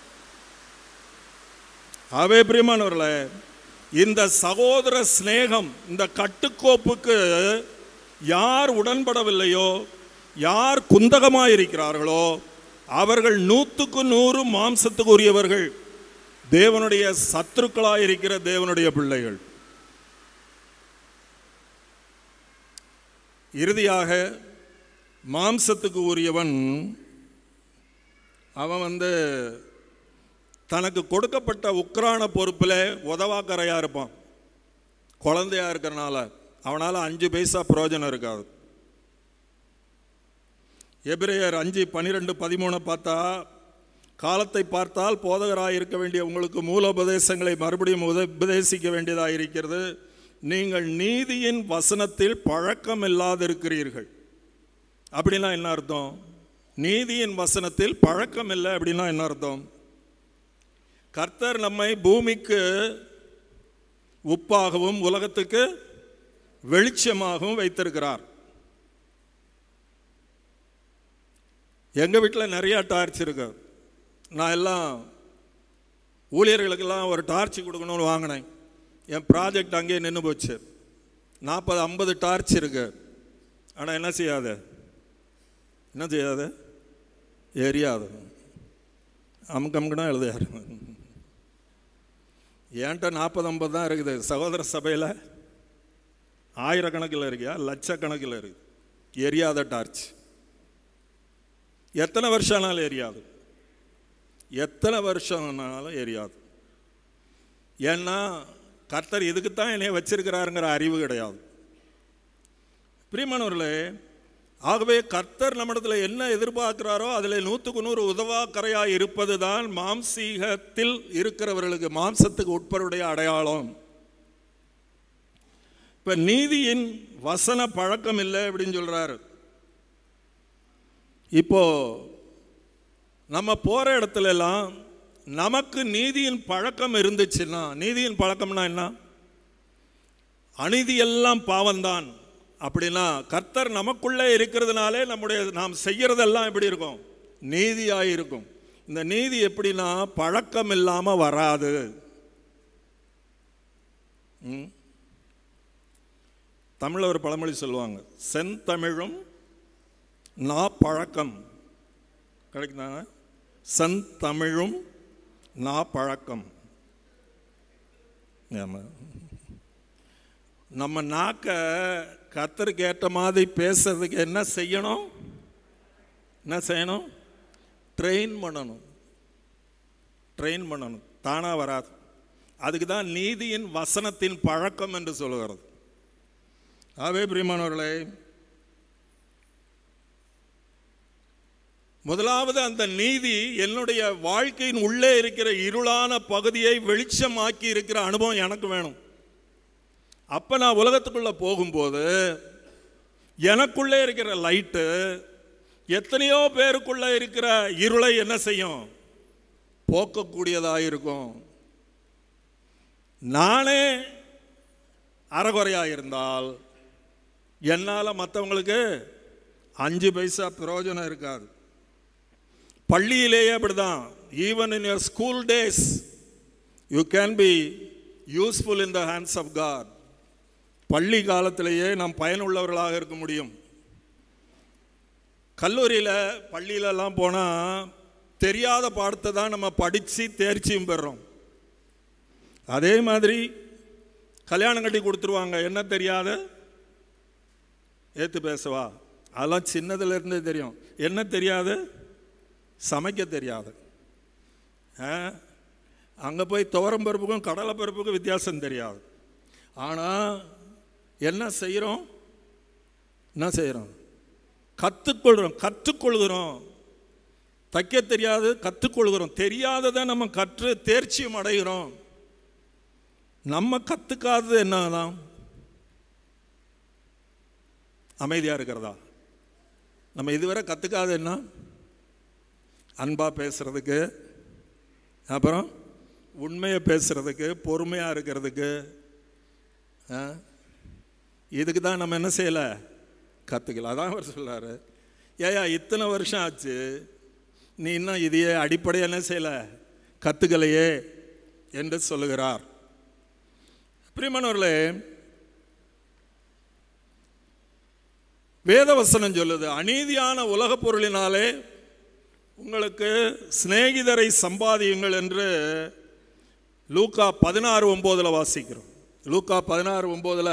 ஆவே பிரியமானவர்களே இந்த சகோதர சிநேகம் இந்த கட்டுக்கோப்புக்கு யார் உடன்படவில்லையோ யார் குந்தகமாக இருக்கிறார்களோ அவர்கள் நூற்றுக்கு நூறு மாம்சத்துக்கு உரியவர்கள் தேவனுடைய சத்துருக்களாக இருக்கிற தேவனுடைய பிள்ளைகள் இறுதியாக மாம்சத்துக்கு உரியவன் அவன் வந்து தனக்கு கொடுக்கப்பட்ட உக்ரான பொறுப்பில் உதவாக்கரையாக இருப்பான் குழந்தையா இருக்கிறனால அவனால் அஞ்சு பைசா பிரயோஜனம் இருக்காது எபிரேயர் அஞ்சு பன்னிரெண்டு பதிமூணு பார்த்தா காலத்தை பார்த்தால் போதகராக இருக்க வேண்டிய உங்களுக்கு மூலோபதேசங்களை மறுபடியும் உத உபதேசிக்க வேண்டியதாக இருக்கிறது நீங்கள் நீதியின் வசனத்தில் பழக்கம் இல்லாதிருக்கிறீர்கள் அப்படின்னா என்ன அர்த்தம் நீதியின் வசனத்தில் பழக்கம் இல்லை அப்படின்னா என்ன அர்த்தம் கர்த்தர் நம்மை பூமிக்கு உப்பாகவும் உலகத்துக்கு வெளிச்சமாகவும் வைத்திருக்கிறார் எங்கள் வீட்டில் நிறையா டார்ச் இருக்கு நான் எல்லாம் ஊழியர்களுக்கெல்லாம் ஒரு டார்ச் கொடுக்கணும்னு வாங்கினேன் என் ப்ராஜெக்ட் அங்கேயே நின்று போச்சு நாற்பது ஐம்பது டார்ச் இருக்கு ஆனால் என்ன செய்யாத என்ன செய்யாத எரியாது அமுக்கு அமுக்குனா எழுதையாரு ஏன்ட்ட நாற்பது ஐம்பது தான் இருக்குது சகோதர சபையில் ஆயிரக்கணக்கில் இருக்கியா லட்சக்கணக்கில் இருக்கு எரியாத டார்ச் எத்தனை வருஷம் ஆனாலும் எரியாது எத்தனை வருஷம் ஆனாலும் எரியாது ஏன்னா கர்த்தர் இதுக்கு தான் என்னைய வச்சிருக்கிறாருங்கிற அறிவு கிடையாது பிரியமானவர்களே ஆகவே கர்த்தர் நம்மிடத்தில் என்ன எதிர்பார்க்கிறாரோ அதில் நூற்றுக்கு நூறு உதவாக்கரையாக இருப்பது தான் மாம்சீகத்தில் இருக்கிறவர்களுக்கு மாம்சத்துக்கு உட்பருடைய அடையாளம் இப்போ நீதியின் வசன பழக்கம் இல்லை அப்படின்னு சொல்கிறாரு இப்போ நம்ம போகிற இடத்துல எல்லாம் நமக்கு நீதியின் பழக்கம் இருந்துச்சுன்னா நீதியின் பழக்கம்னா என்ன அநீதி எல்லாம் பாவம்தான் அப்படின்னா கர்த்தர் நமக்குள்ளே இருக்கிறதுனாலே நம்முடைய நாம் செய்யறதெல்லாம் எப்படி இருக்கும் நீதியாக இருக்கும் இந்த நீதி எப்படின்னா பழக்கம் இல்லாமல் வராது ம்? தமிழில் ஒரு பழமொழி சொல்லுவாங்க செந்தமிழும் நா பழக்கம் கிடைக்குதாங்க செந்தமிழும் நா பழக்கம் ஆமா நம்ம நாக்க கத்தருக்கு ஏற்ற மாதிரி பேசுறதுக்கு என்ன செய்யணும் என்ன செய்யணும் ட்ரெயின் பண்ணணும் ட்ரெயின் பண்ணணும் தானாக வராது அதுக்கு தான் நீதியின் வசனத்தின் பழக்கம் என்று சொல்லுகிறது ஆவே பிரியமானவர்களே முதலாவது அந்த நீதி என்னுடைய வாழ்க்கையின் உள்ளே இருக்கிற இருளான பகுதியை வெளிச்சமாக்கி இருக்கிற அனுபவம் எனக்கு வேணும் அப்போ நான் உலகத்துக்குள்ளே போகும்போது எனக்குள்ளே இருக்கிற லைட்டு எத்தனையோ பேருக்குள்ளே இருக்கிற இருளை என்ன செய்யும் போக்கக்கூடியதாக இருக்கும் நானே அறகுறையாக இருந்தால் என்னால் மற்றவங்களுக்கு அஞ்சு பைசா பிரயோஜனம் இருக்காது பள்ளியிலேயே அப்படிதான் even in your school days you can be useful in the hands of God பள்ளி காலத்திலேயே நாம் பயனுள்ளவர்களாக இருக்க முடியும் கல்லூரியில் பள்ளியிலலாம் போனால் தெரியாத பாடத்தை தான் நம்ம படித்து தேர்ச்சியும் பெறுறோம் அதே மாதிரி கல்யாணம் கட்டி கொடுத்துருவாங்க என்ன தெரியாத ஏற்று பேசவா அதெல்லாம் சின்னதுலேருந்தே தெரியும் என்ன தெரியாது சமைக்க தெரியாது அங்கே போய் துவரம் பருப்புக்கும் கடலை பருப்புக்கும் வித்தியாசம் தெரியாது ஆனால் என்ன செய்கிறோம் என்ன செய்கிறோம் கற்றுக்கொள்கிறோம் கற்றுக்கொள்கிறோம் தைக்க தெரியாது கற்றுக்கொள்கிறோம் தெரியாததை நம்ம கற்று தேர்ச்சியும் அடைகிறோம் நம்ம கற்றுக்காதது என்னதான் அமைதியாக இருக்கிறதா நம்ம இதுவரை கற்றுக்காத என்ன அன்பாக பேசுகிறதுக்கு அப்புறம் உண்மையை பேசுகிறதுக்கு பொறுமையாக இருக்கிறதுக்கு ஆ? இதுக்கு தான் நம்ம என்ன செய்யலை கற்றுக்கல அதான் அவர் சொல்றாரு ஏயா இத்தனை வருஷம் ஆச்சு நீ இன்னும் இதையே அடிப்படை என்ன செய்யலை கற்றுக்கலையே என்று சொல்லுகிறார் பிரியமானவர்களே வேதவசனம் சொல்லுது அநீதியான உலகப் பொருளினாலே உங்களுக்கு சிநேகிதரை சம்பாதியுங்கள் என்று லூக்கா பதினாறு ஒம்போதில் வாசிக்கிறோம் லூக்கா பதினாறு ஒம்போதில்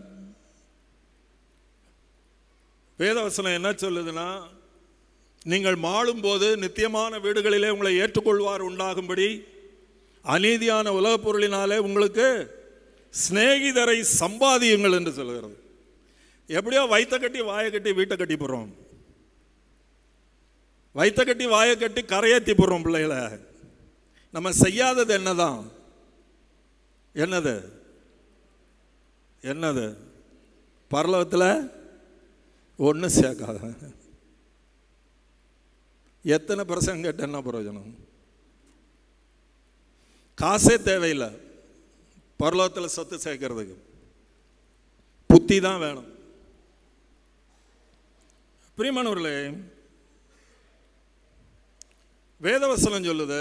வேதவசனம் என்ன சொல்லுதுன்னா நீங்கள் மாளும்போது நித்தியமான வீடுகளிலே உங்களை ஏற்றுக்கொள்வார் உண்டாகும்படி அநீதியான உலகப் பொருளினாலே உங்களுக்கு சிநேகிதரை சம்பாதியுங்கள் என்று சொல்கிறது எப்படியோ வயிற்ற கட்டி வாயை கட்டி வீட்டை கட்டி போடுறோம் வயிற்ற கட்டி வாயை கட்டி கரையேற்றி போடுறோம் பிள்ளைகளை நம்ம செய்யாதது என்னதான் என்னது என்னது பரலோகத்தில் ஒன்றும் சேர்க்காத எத்தனை பிரசங்க கேட்ட என்ன பிரயோஜனம் காசே தேவையில்லை பரலோகத்தில் சொத்து சேர்க்கறதுக்கு புத்தி தான் வேணும் பிரியமானவர்களே வேதவசனம் சொல்லுது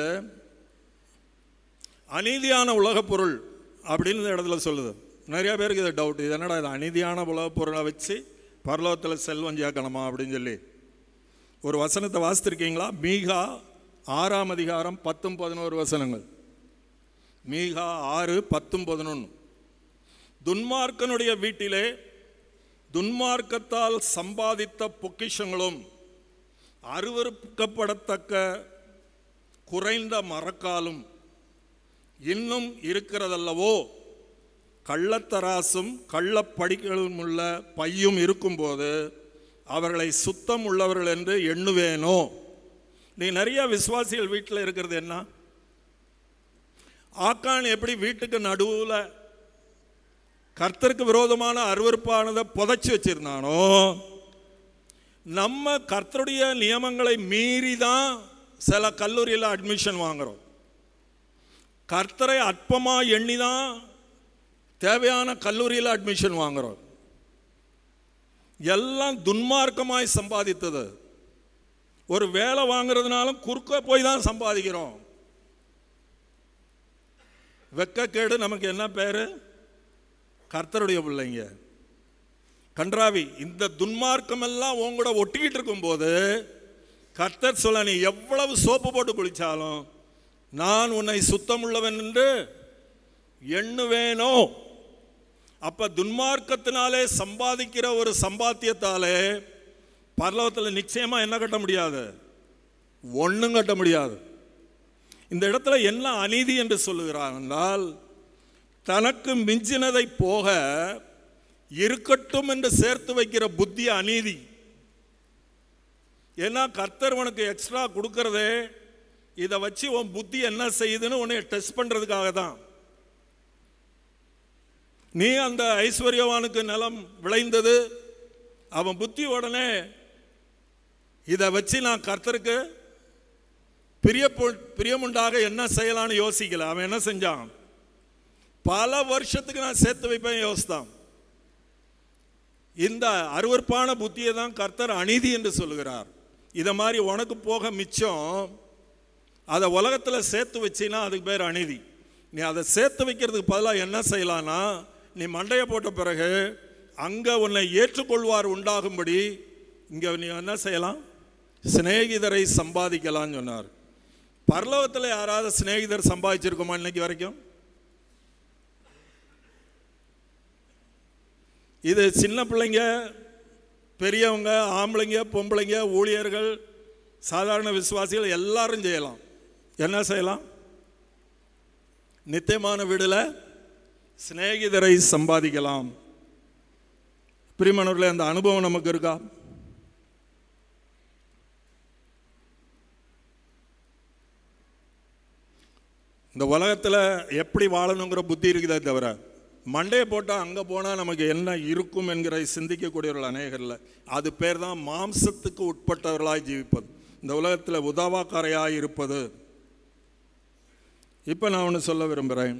அநீதியான உலகப் பொருள் அப்படின்னு இந்த இடத்துல சொல்லுது நிறைய பேருக்கு இது டவுட் இது என்னடா இது அநீதியான உலகப் பொருளை வச்சு பரலோகத்தில் செல்வம் சேர்க்கணுமா அப்படின்னு சொல்லி ஒரு வசனத்தை வாசித்திருக்கீங்களா மீகா ஆறாம் அதிகாரம் பத்தும் பதினோரு வசனங்கள் மீகா ஆறு பத்தும் பதினொன்று துன்மார்க்கனுடைய வீட்டிலே துன்மார்க்கத்தால் சம்பாதித்த பொக்கிஷங்களும் அருவறுக்கப்படத்தக்க குறைந்த மரக்காலும் இன்னும் இருக்கிறதல்லவோ கள்ளத்தராசும் கள்ளப்படிகளும் உள்ள பையும் இருக்கும்போது அவர்களை சுத்தம் உள்ளவர்கள் என்று எண்ணுவேனோ நீ நிறைய விசுவாசிகள் வீட்டில் இருக்கிறது என்ன ஆக்கான் எப்படி வீட்டுக்கு நடுவில் கர்த்தருக்கு விரோதமான அருவருப்பானதை புதைச்சி வச்சிருந்தானோ நம்ம கர்த்தருடைய நியமங்களை மீறி தான் சில கல்லூரியில் அட்மிஷன் வாங்குறோம் கர்த்தரை அற்பமாக எண்ணி தான் தேவையான கல்லூரியில் அட்மிஷன் வாங்குறோம் எல்லாம் துன்மார்க்கமாய் சம்பாதித்தது ஒரு வேலை வாங்குறதுனாலும் குறுக்க போய் தான் சம்பாதிக்கிறோம் வெக்கக்கேடு நமக்கு என்ன பேர் கர்த்தருடைய பிள்ளைங்க கன்றாவி இந்த துன்மார்க்கம் எல்லாம் உன் கூட ஒட்டிக்கிட்டு இருக்கும்போது கர்த்தர் சொல்ல நீ எவ்வளவு சோப்பு போட்டு குளிச்சாலும் நான் உன்னை சுத்தமுள்ளவன் என்று எண்ணுவேனோ அப்ப துன்மார்க்கத்தினாலே சம்பாதிக்கிற ஒரு சம்பாத்தியத்தாலே பரலோகத்தில் நிச்சயமா என்ன கட்ட முடியாது ஒண்ணும் கட்ட முடியாது இந்த இடத்துல என்ன அநீதி என்று சொல்லுகிறார் என்றால் தனக்கு மிஞ்சினதை போக இருக்கட்டும் என்று சேர்த்து வைக்கிற புத்தி அநீதி ஏன்னா கர்த்தர் உனக்கு எக்ஸ்ட்ரா கொடுக்கறதே இதை வச்சு உன் புத்தி என்ன செய்யுதுன்னு உன்னை டெஸ்ட் பண்றதுக்காக தான் நீ அந்த ஐஸ்வர்யவானுக்கு நிலம் விளைந்தது அவன் புத்தி உடனே இதை வச்சு நான் கர்த்தருக்கு பிரிய பிரியமுண்டாக என்ன செய்யலாம்னு யோசிக்கல அவன் என்ன செஞ்சான் பல வருஷத்துக்கு நான் சேர்த்து வைப்பேன் யோசித்தான் இந்த அருவருப்பான புத்தியை தான் கர்த்தர் அநீதி என்று சொல்லுகிறார் இதை மாதிரி உனக்கு போக மிச்சம் அதை உலகத்தில் சேர்த்து வச்சினா அதுக்கு பேர் அநீதி நீ அதை சேர்த்து வைக்கிறதுக்கு பதிலாக என்ன செய்யலான்னா நீ மண்டையை போட்ட பிறகு அங்கே உன்னை ஏற்றுக்கொள்வார் உண்டாகும்படி இங்கே நீ என்ன செய்யலாம் சிநேகிதரை சம்பாதிக்கலாம்னு சொன்னார் பரலோகத்தில் யாராவது சிநேகிதர் சம்பாதிச்சிருக்கோமா இன்னைக்கு வரைக்கும் இது சின்ன பிள்ளைங்க பெரியவங்க ஆம்பளைங்க பொம்பளைங்க ஊழியர்கள் சாதாரண விசுவாசிகள் எல்லாரும் செய்யலாம் என்ன செய்யலாம் நித்தியமான வீடுல சிநேகிதரை சம்பாதிக்கலாம் பிரிமணர்களே அந்த அனுபவம் நமக்கு இருக்கா இந்த உலகத்தில் எப்படி வாழணுங்கிற புத்தி இருக்குதே தவிர மண்டையை போட்டால் அங்கே போனால் நமக்கு என்ன இருக்கும் என்கிற சிந்திக்கக்கூடியவர்கள் அநேகரில் அது பேர் தான் மாம்சத்துக்கு உட்பட்டவர்களாய் ஜீவிப்பது இந்த உலகத்தில் உதவாக்காரையாய் இருப்பது இப்போ நான் ஒன்று சொல்ல விரும்புகிறேன்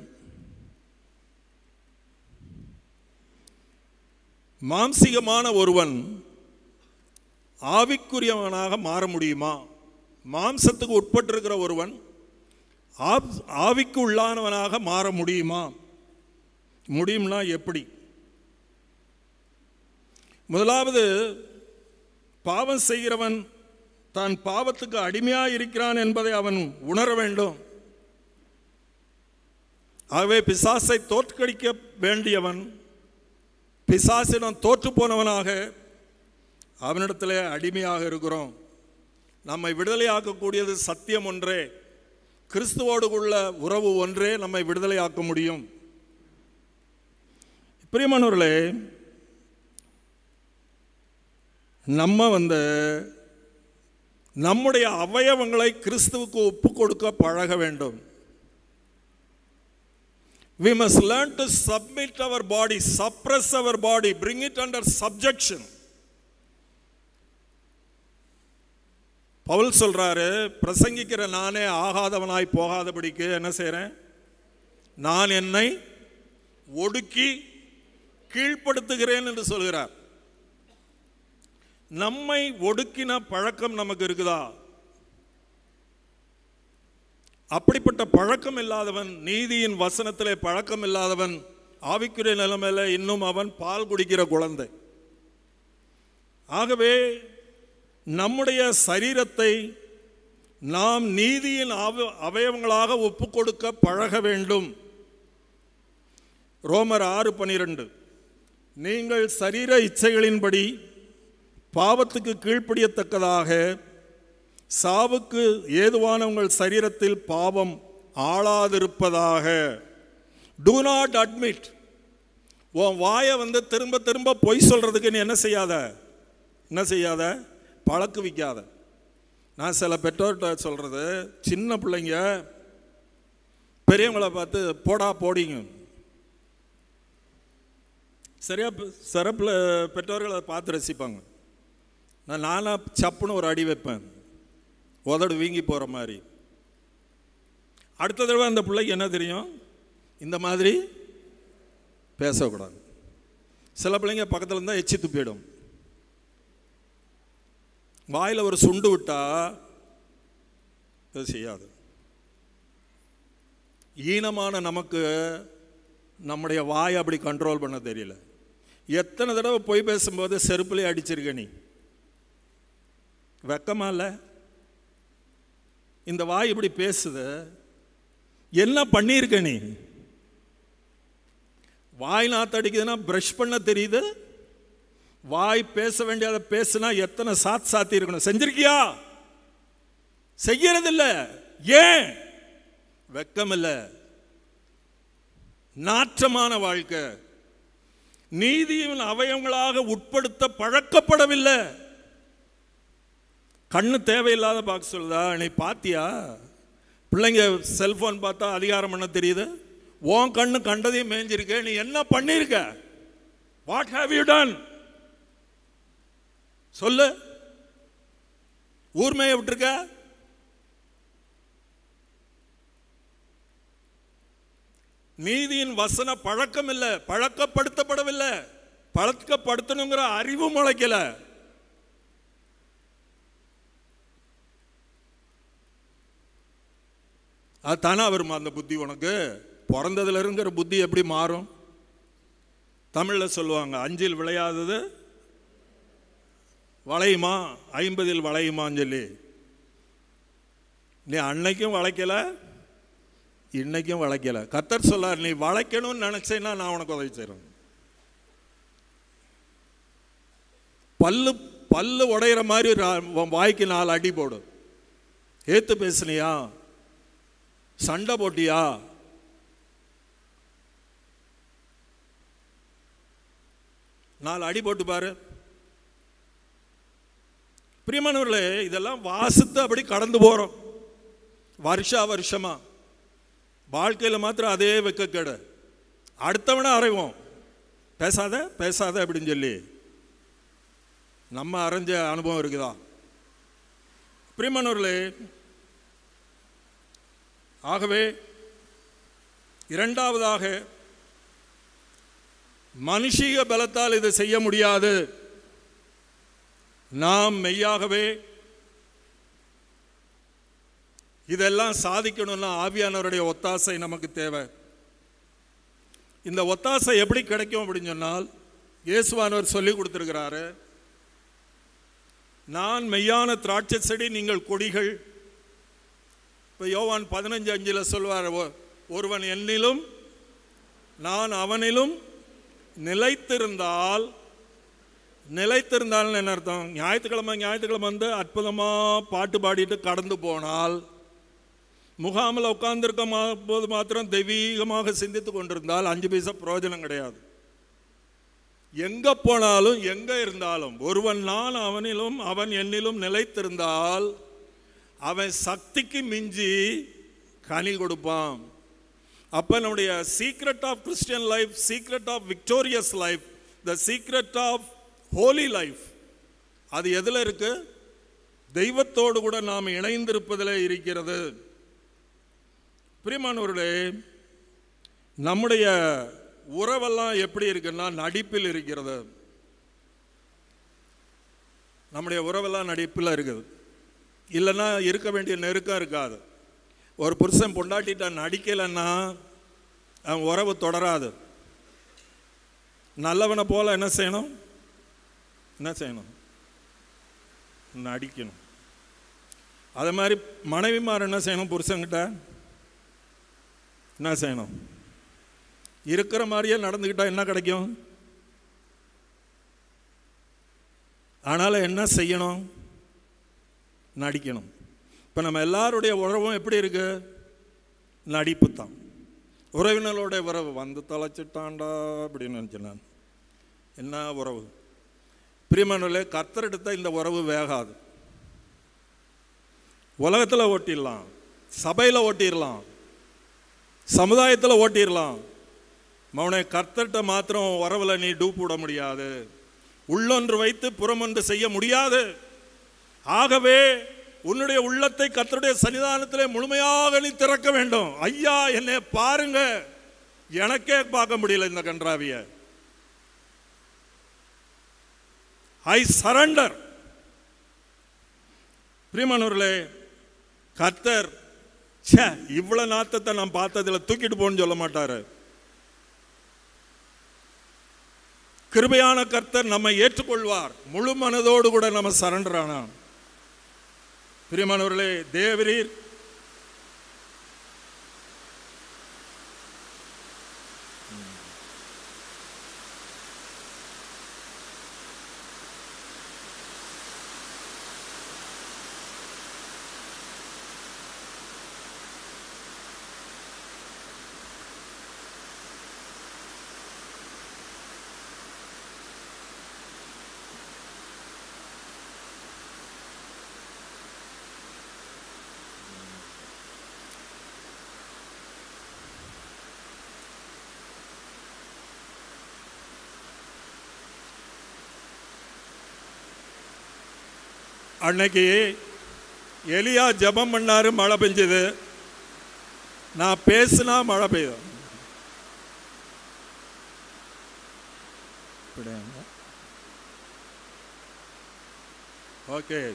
மாம்சிகமான ஒருவன் ஆவிக்குரியவனாக மாற முடியுமா மாம்சத்துக்கு உட்பட்டிருக்கிற ஒருவன் ஆப் ஆவிக்கு உள்ளானவனாக மாற முடியுமா முடியும்னா எப்படி முதலாவது பாவம் செய்கிறவன் தான் பாவத்துக்கு அடிமையாக இருக்கிறான் என்பதை அவன் உணர வேண்டும் ஆகவே பிசாசை தோற்கடிக்க வேண்டியவன் பிசாசிடம் தோற்று போனவனாக அவனிடத்தில் அடிமையாக இருக்கிறோம் நம்மை விடுதலையாக்கக்கூடியது சத்தியம் ஒன்றே கிறிஸ்துவோடு உள்ள உறவு ஒன்றே நம்மை விடுதலையாக்க முடியும் பிரியமானவர்களே நம்ம வந்து நம்முடைய அவயவங்களை கிறிஸ்துவுக்கு ஒப்பு கொடுக்க பழக வேண்டும் we must learn to submit our body suppress our body bring it under subjection Pavul சொல்றாரு பிரசங்கிக்கிற நானே ஆகாதவனாய் போகாதபடிக்கு என்ன செய்றேன் நான் என்னை ஒடுக்கி கீழ்ப்படுத்துகிறேன் என்று சொல்கிறார் நம்மை ஒடுக்கின பழக்கம் நமக்கு இருக்குதா அப்படிப்பட்ட பழக்கம் இல்லாதவன் நீதியின் வசனத்திலே பழக்கம் இல்லாதவன் ஆவிக்குரிய நிலைமையில இன்னும் அவன் பால் குடிக்கிற குழந்தை ஆகவே நம்முடைய சரீரத்தை நாம் நீதியின் அவ அவயவங்களாக ஒப்பு கொடுக்க பழக வேண்டும் ரோமர் ஆறு பனிரெண்டு நீங்கள் சரீர இச்சைகளின்படி பாவத்துக்கு கீழ்ப்படியத்தக்கதாக சாவுக்கு ஏதுவான உங்கள் சரீரத்தில் பாவம் ஆளாதிருப்பதாக டு நாட் அட்மிட் உன் வாயை வந்து திரும்ப திரும்ப பொய் சொல்றதுக்கு நீ என்ன செய்யாத என்ன செய்யாத பழக்குவிக்காத நான் சில பெற்றோர்கிட்ட சொல்றது சின்ன பிள்ளைங்க பெரியவங்களை பார்த்து போடா போடிங்க சரியா சிறப்பில் பெற்றோர்கள் அதை பார்த்து ரசிப்பாங்க நான் நானாக சப்புன்னு ஒரு அடி வைப்பேன் உதடு வீங்கி போகிற மாதிரி அடுத்த தடவை அந்த பிள்ளைக்கு என்ன தெரியும் இந்த மாதிரி பேசக்கூடாது சில பிள்ளைங்க பக்கத்தில் இருந்தால் எச்சி துப்பிடும் வாயில் ஒரு சுண்டு விட்டா இது செய்யாது ஈனமான நமக்கு நம்முடைய வாயை அப்படி கண்ட்ரோல் பண்ண தெரியல எத்தனை தடவை பொய் பேசும்போது செருப்புலேயே அடிச்சிருக்க நீ வெக்கமா இல்லை இந்த வாய் இப்படி பேசுது என்ன பண்ணியிருக்க நீ வாய் நாத்து அடிக்குதுன்னா ப்ரஷ் பண்ண தெரியுது வாய் பேச வேண்டியதை பேசுனா எத்தனை சாத் சாத்தி இருக்கணும் செஞ்சிருக்கியா செய்யறதில்ல ஏன் வெக்கம் இல்ல நாற்றமான வாழ்க்கை நீதியின் அவயவங்களாக உட்படுத்த பழக்கப்படவில்லை கண்ணு தேவையில்லாத பார்க்க சொல்லுதா நீ பாத்தியா பிள்ளைங்க செல்போன் பார்த்தா அதிகாரம் பண்ண தெரியுது உன் கண்ணு கண்டதையும் மேய்ஞ்சிருக்க நீ என்ன பண்ணிருக்க வாட் ஹேவ் யூ டன் சொல்லு ஊர்மையை விட்டுருக்க நீதியின் வசன பழக்கம் இல்லை பழக்கப்படுத்தப்படவில்லை பழக்கப்படுத்தணுங்கிற அறிவு முளைக்கல அது தானே வருமா அந்த புத்தி உனக்கு பிறந்ததுல இருக்கிற புத்தி எப்படி மாறும் தமிழ்ல சொல்லுவாங்க அஞ்சில் விளையாதது வளையுமா ஐம்பதில் வளையுமான்னு சொல்லி நீ அன்னைக்கும் வளைக்கல இன்னைக்கும் வளைக்கல கத்தர் சொல்லார் நீ வளைக்கணும்னு நினைச்சேன்னா நான் உனக்கு உதவி செய்றேன் பல்லு பல்லு உடையிற மாதிரி ரா- உன் வாய்க்கு நாலு அடி போடு ஏத்து பேசுனியா சண்டை போட்டியா நாலு அடி போட்டு பாரு பிரியமானவர்களே இதெல்லாம் வாசித்து அப்படி கடந்து போறோம் வருஷா வருஷமா வாழ்க்கையில மாத்திரம் அதே வெக்கக்கேடு அடுத்தவனை அறைவோம் பேசாத பேசாத அப்படின்னு சொல்லி நம்ம அரைஞ்ச அனுபவம் இருக்குதா பிரியமானவர்களே ஆகவே இரண்டாவதாக மனுஷீக பலத்தால் இதை செய்ய முடியாது நாம் மெய்யாகவே இதெல்லாம் சாதிக்கணும்னா ஆவியானவருடைய ஒத்தாசை நமக்கு தேவை இந்த ஒத்தாசை எப்படி கிடைக்கும் அப்படின்னு சொன்னால் இயேசுவானவர் சொல்லி கொடுத்துருக்கிறாரு நான் மெய்யான திராட்சை செடி நீங்கள் கொடிகள் இப்போ யோவான் பதினஞ்சு அஞ்சில் சொல்வார் "ஒ- ஒருவன் என்னிலும் நான் அவனிலும் நிலைத்திருந்தால் நிலைத்திருந்தால்னு என்ன அர்த்தம் ஞாயிற்றுக்கிழமை ஞாயிற்றுக்கிழமை வந்து அற்புதமாக பாட்டு பாடிட்டு கடந்து போனால் முகாமில் உட்கார்ந்திருக்க மா போது மாத்திரம் தெய்வீகமாக சிந்தித்து கொண்டிருந்தால் அஞ்சு பைசா பிரயோஜனம் கிடையாது எங்க போனாலும் எங்க இருந்தாலும் ஒருவன் நான் அவனிலும் அவன் என்னிலும் நிலைத்திருந்தால் அவன் சக்திக்கு மிஞ்சி கனி கொடுப்பான் அப்ப நம்முடைய secret of Christian life secret of victorious life the secret of holy life அது எதுல இருக்கு தெய்வத்தோடு கூட நாம் இணைந்திருப்பதில் இருக்கிறது பிரியமானவர்களே நம்முடைய உறவெல்லாம் எப்படி இருக்குன்னா நடிப்பில் இருக்கிறது நம்முடைய உறவெல்லாம் நடிப்பில் இருக்குது இல்லைன்னா இருக்க வேண்டிய நெருக்கம் இருக்காது ஒரு புருஷன் பொண்டாட்டிட்ட நடிக்கலைன்னா அவன் உறவு தொடராது நல்லவனை போல என்ன செய்யணும் என்ன செய்யணும் நடிக்கணும் அது மாதிரி மனைவிமார் என்ன செய்யணும் புருஷன்கிட்ட என்ன செய்யணும் இருக்கிற மாதிரியே நடந்துக்கிட்டா என்ன கிடைக்கும் ஆனாலும் என்ன செய்யணும் நடிக்கணும் இப்போ நம்ம எல்லாருடைய உறவும் எப்படி இருக்கு நடிப்பு தான் உறவினரோட உறவு வந்து தொலைச்சிட்டான்டா அப்படின்னு நினச்சேன் நான் என்ன உறவு பிரியமானவர்களே கர்த்தர் எடுத்த இந்த உறவு வேகாது உலகத்தில் ஓட்டிடலாம் சபையில் ஓட்டிடலாம் சமுதாயத்தில் ஓட்டிடலாம் மவனை கர்த்தர்கிட்ட மாத்திரம் உறவில் நீ டூப் விட முடியாது உள்ளொன்று வைத்து புறமொன்று செய்ய முடியாது ஆகவே உன்னுடைய உள்ளத்தை கர்த்தருடைய சன்னிதானத்திலே முழுமையாக நீ திறக்க வேண்டும் ஐயா என்னை பாருங்க எனக்கே பார்க்க முடியல இந்த கன்றாவிய ஐ சரண்டர் பிரியமானவர்களே கர்த்தர் ச்சே இவ்வளவு நாத்தத்தை நான் பார்த்ததில்ல தூக்கிட்டு போன்னு சொல்ல மாட்டாரு கிருபையான கர்த்தர் நம்மை ஏற்றுக்கொள்வார் முழு மனதோடு கூட நம்ம சரண்டர் ஆனோம் பிரியமானவர்களே தேவரீர் அன்னைக்கு எலியா ஜெபம் பண்ணாரு மழை பெஞ்சது நான் பேசுனா மழை பெய்யும் ஓகே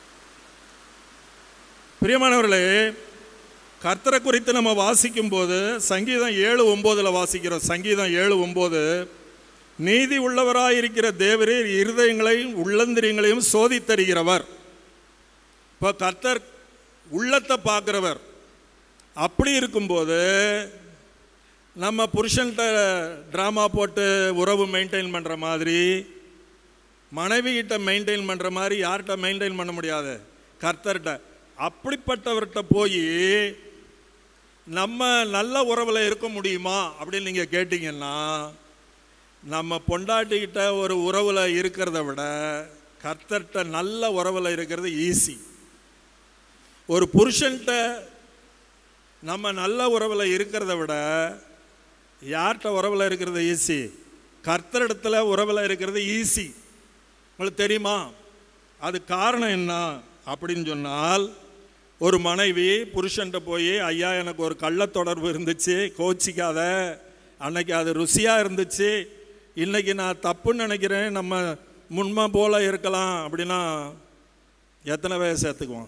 பிரியமானவர்களே கர்த்தரை குறித்து நம்ம வாசிக்கும் போது சங்கீதம் ஏழு ஒம்போதுல வாசிக்கிறோம் சங்கீதம் ஏழு ஒம்போது நீதி உள்ளவராயிருக்கிற தேவரீர் இருதயங்களையும் உள்ளந்திரியங்களையும் சோதித்தருகிறவர் இப்போ கர்த்தர் உள்ளத்தை பார்க்குறவர் அப்படி இருக்கும்போது நம்ம புருஷன்கிட்ட ட்ராமா போட்டு உறவு மெயின்டைன் பண்ணுற மாதிரி மனைவி கிட்ட மெயின்டைன் பண்ணுற மாதிரி யார்கிட்ட மெயின்டைன் பண்ண முடியாது கர்த்தர்கிட்ட அப்படிப்பட்டவர்கிட்ட போய் நம்ம நல்ல உறவில் இருக்க முடியுமா அப்படின்னு நீங்கள் கேட்டிங்கன்னா நம்ம பொண்டாட்டிக்கிட்ட ஒரு உறவில் இருக்கிறத விட கர்த்தர்கிட்ட நல்ல உறவில் இருக்கிறது ஈஸி ஒரு புருஷன்கிட்ட நம்ம நல்ல உறவில் இருக்கிறத விட யார்கிட்ட உறவில் இருக்கிறது ஈஸி கர்த்தரிடத்துல உறவில் இருக்கிறது ஈஸி உங்களுக்கு தெரியுமா அது காரணம் என்ன அப்படின்னு சொன்னால் ஒரு மனைவி புருஷன்கிட்ட போய் ஐயா எனக்கு ஒரு கள்ள தொடர்பு இருந்துச்சு கோச்சிக்காத அன்னைக்கு அது ருசியாக இருந்துச்சு இன்னைக்கு நான் தப்புன்னு நினைக்கிறேன் நம்ம முன்ம போல இருக்கலாம் அப்படின்னா எத்தனை பேர் சேர்த்துக்குவோம்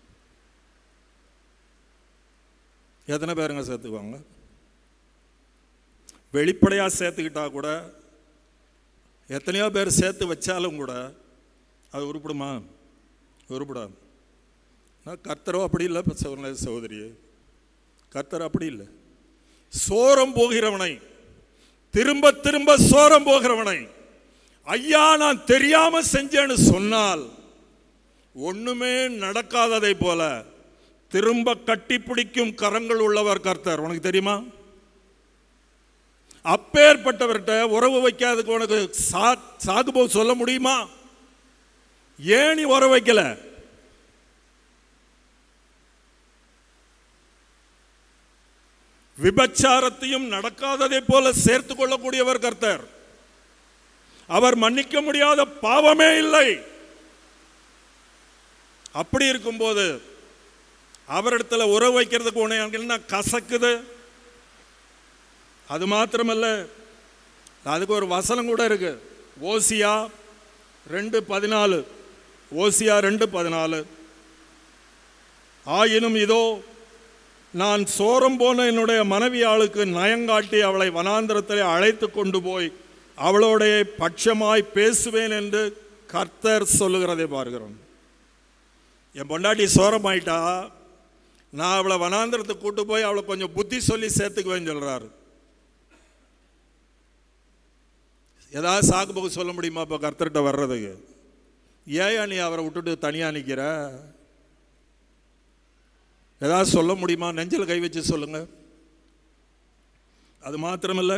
எத்தனை பேருங்க சேர்த்துக்குவாங்க வெளிப்படையாக சேர்த்துக்கிட்டா கூட எத்தனையோ பேர் சேர்த்து வச்சாலும் கூட அது உருப்படுமா உருப்படாது நான் கர்த்தரோ அப்படி இல்லை சகோதர சகோதரியே கர்த்தர் அப்படி இல்லை சோரம் போகிறவனை திரும்ப திரும்ப சோரம் போகிறவனை ஐயா நான் தெரியாம செஞ்சேன்னு சொன்னால் ஒண்ணுமே நடக்காததை போல திரும்ப கட்டிப்பிடிக்கும் கரங்கள் உள்ளவர் கர்த்தர் உனக்கு தெரியுமா அப்பேற்பட்டவர்கிட்ட உறவு வைக்காததுக்கு உனக்கு சா சாகுபோ சொல்ல முடியுமா ஏன் நீ உறவு வைக்கல விபச்சாரத்தையும் நடக்காததை போல சேர்த்து கொள்ளக்கூடியவர் கர்த்தர் அவர் மன்னிக்க முடியாத பாவமே இல்லை அப்படி இருக்கும்போது அவரிடத்துல உறவு வைக்கிறதுக்கு உனக்கு என்ன கசக்குது அது மாத்திரமல்ல அதுக்கு ஒரு வசனம் கூட இருக்கு ஓசியா ரெண்டு பதினாலு ஓசியா ரெண்டு பதினாலு ஆயினும் இதோ நான் சோரம் போன என்னுடைய மனைவி ஆளுக்கு நயங்காட்டி அவளை வனாந்திரத்திலே அழைத்து கொண்டு போய் அவளோடைய பட்சமாய் பேசுவேன் என்று கர்த்தர் சொல்லுகிறதை பார்க்கிறோம் என் பொண்டாட்டி சோரமாயிட்டா நான் அவளை வனாந்திரத்துக்கு கூட்டு போய் அவளை கொஞ்சம் புத்தி சொல்லி சேர்த்துக்குவேன்னு சொல்றாரு ஏதாவது சாக்கு போக்கு சொல்ல முடியுமா இப்போ கர்த்தர்கிட்ட வர்றதுக்கு ஏன் நீ அவரை விட்டுட்டு தனியாக நிற்கிற ஏதாவது சொல்ல முடியுமா நெஞ்சில் கை வச்சு சொல்லுங்க அது மாத்திரமில்ல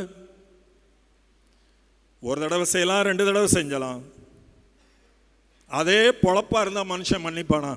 ஒரு தடவை செய்யலாம் ரெண்டு தடவை செஞ்சலாம் அதே பொழப்பா இருந்தால் மனுஷன் மன்னிப்பானா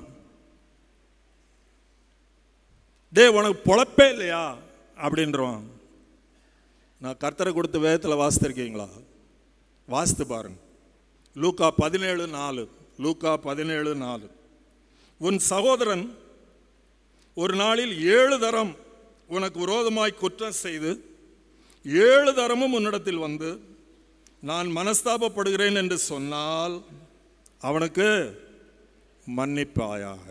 டே உனக்கு பொழப்பே இல்லையா அப்படின்றவான் நான் கர்த்தரை கொடுத்து வேதத்தில் வாசித்திருக்கீங்களா வாசித்து பாருங்க லூக்கா பதினேழு நாலு லூக்கா பதினேழு நாலு உன் சகோதரன் ஒரு நாளில் ஏழு தரம் உனக்கு விரோதமாய் குற்றம் செய்து ஏழு தரமும் உன்னிடத்தில் வந்து நான் மனஸ்தாபப்படுகிறேன் என்று சொன்னால் அவனுக்கு மன்னிப்பாயாக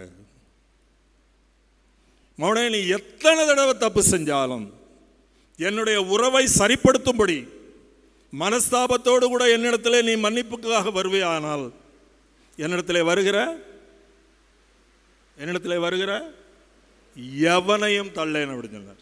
மௌனே நீ எத்தனை தடவை தப்பு செஞ்சாலும் என்னுடைய உறவை சரிப்படுத்தும்படி மனஸ்தாபத்தோடு கூட என்னிடத்திலே நீ மன்னிப்புக்காக வருவேயானால் என்னிடத்திலே வருகிற என்னிடத்திலே வருகிற எவனையும் தள்ளேன் அப்படின்னு சொன்னார்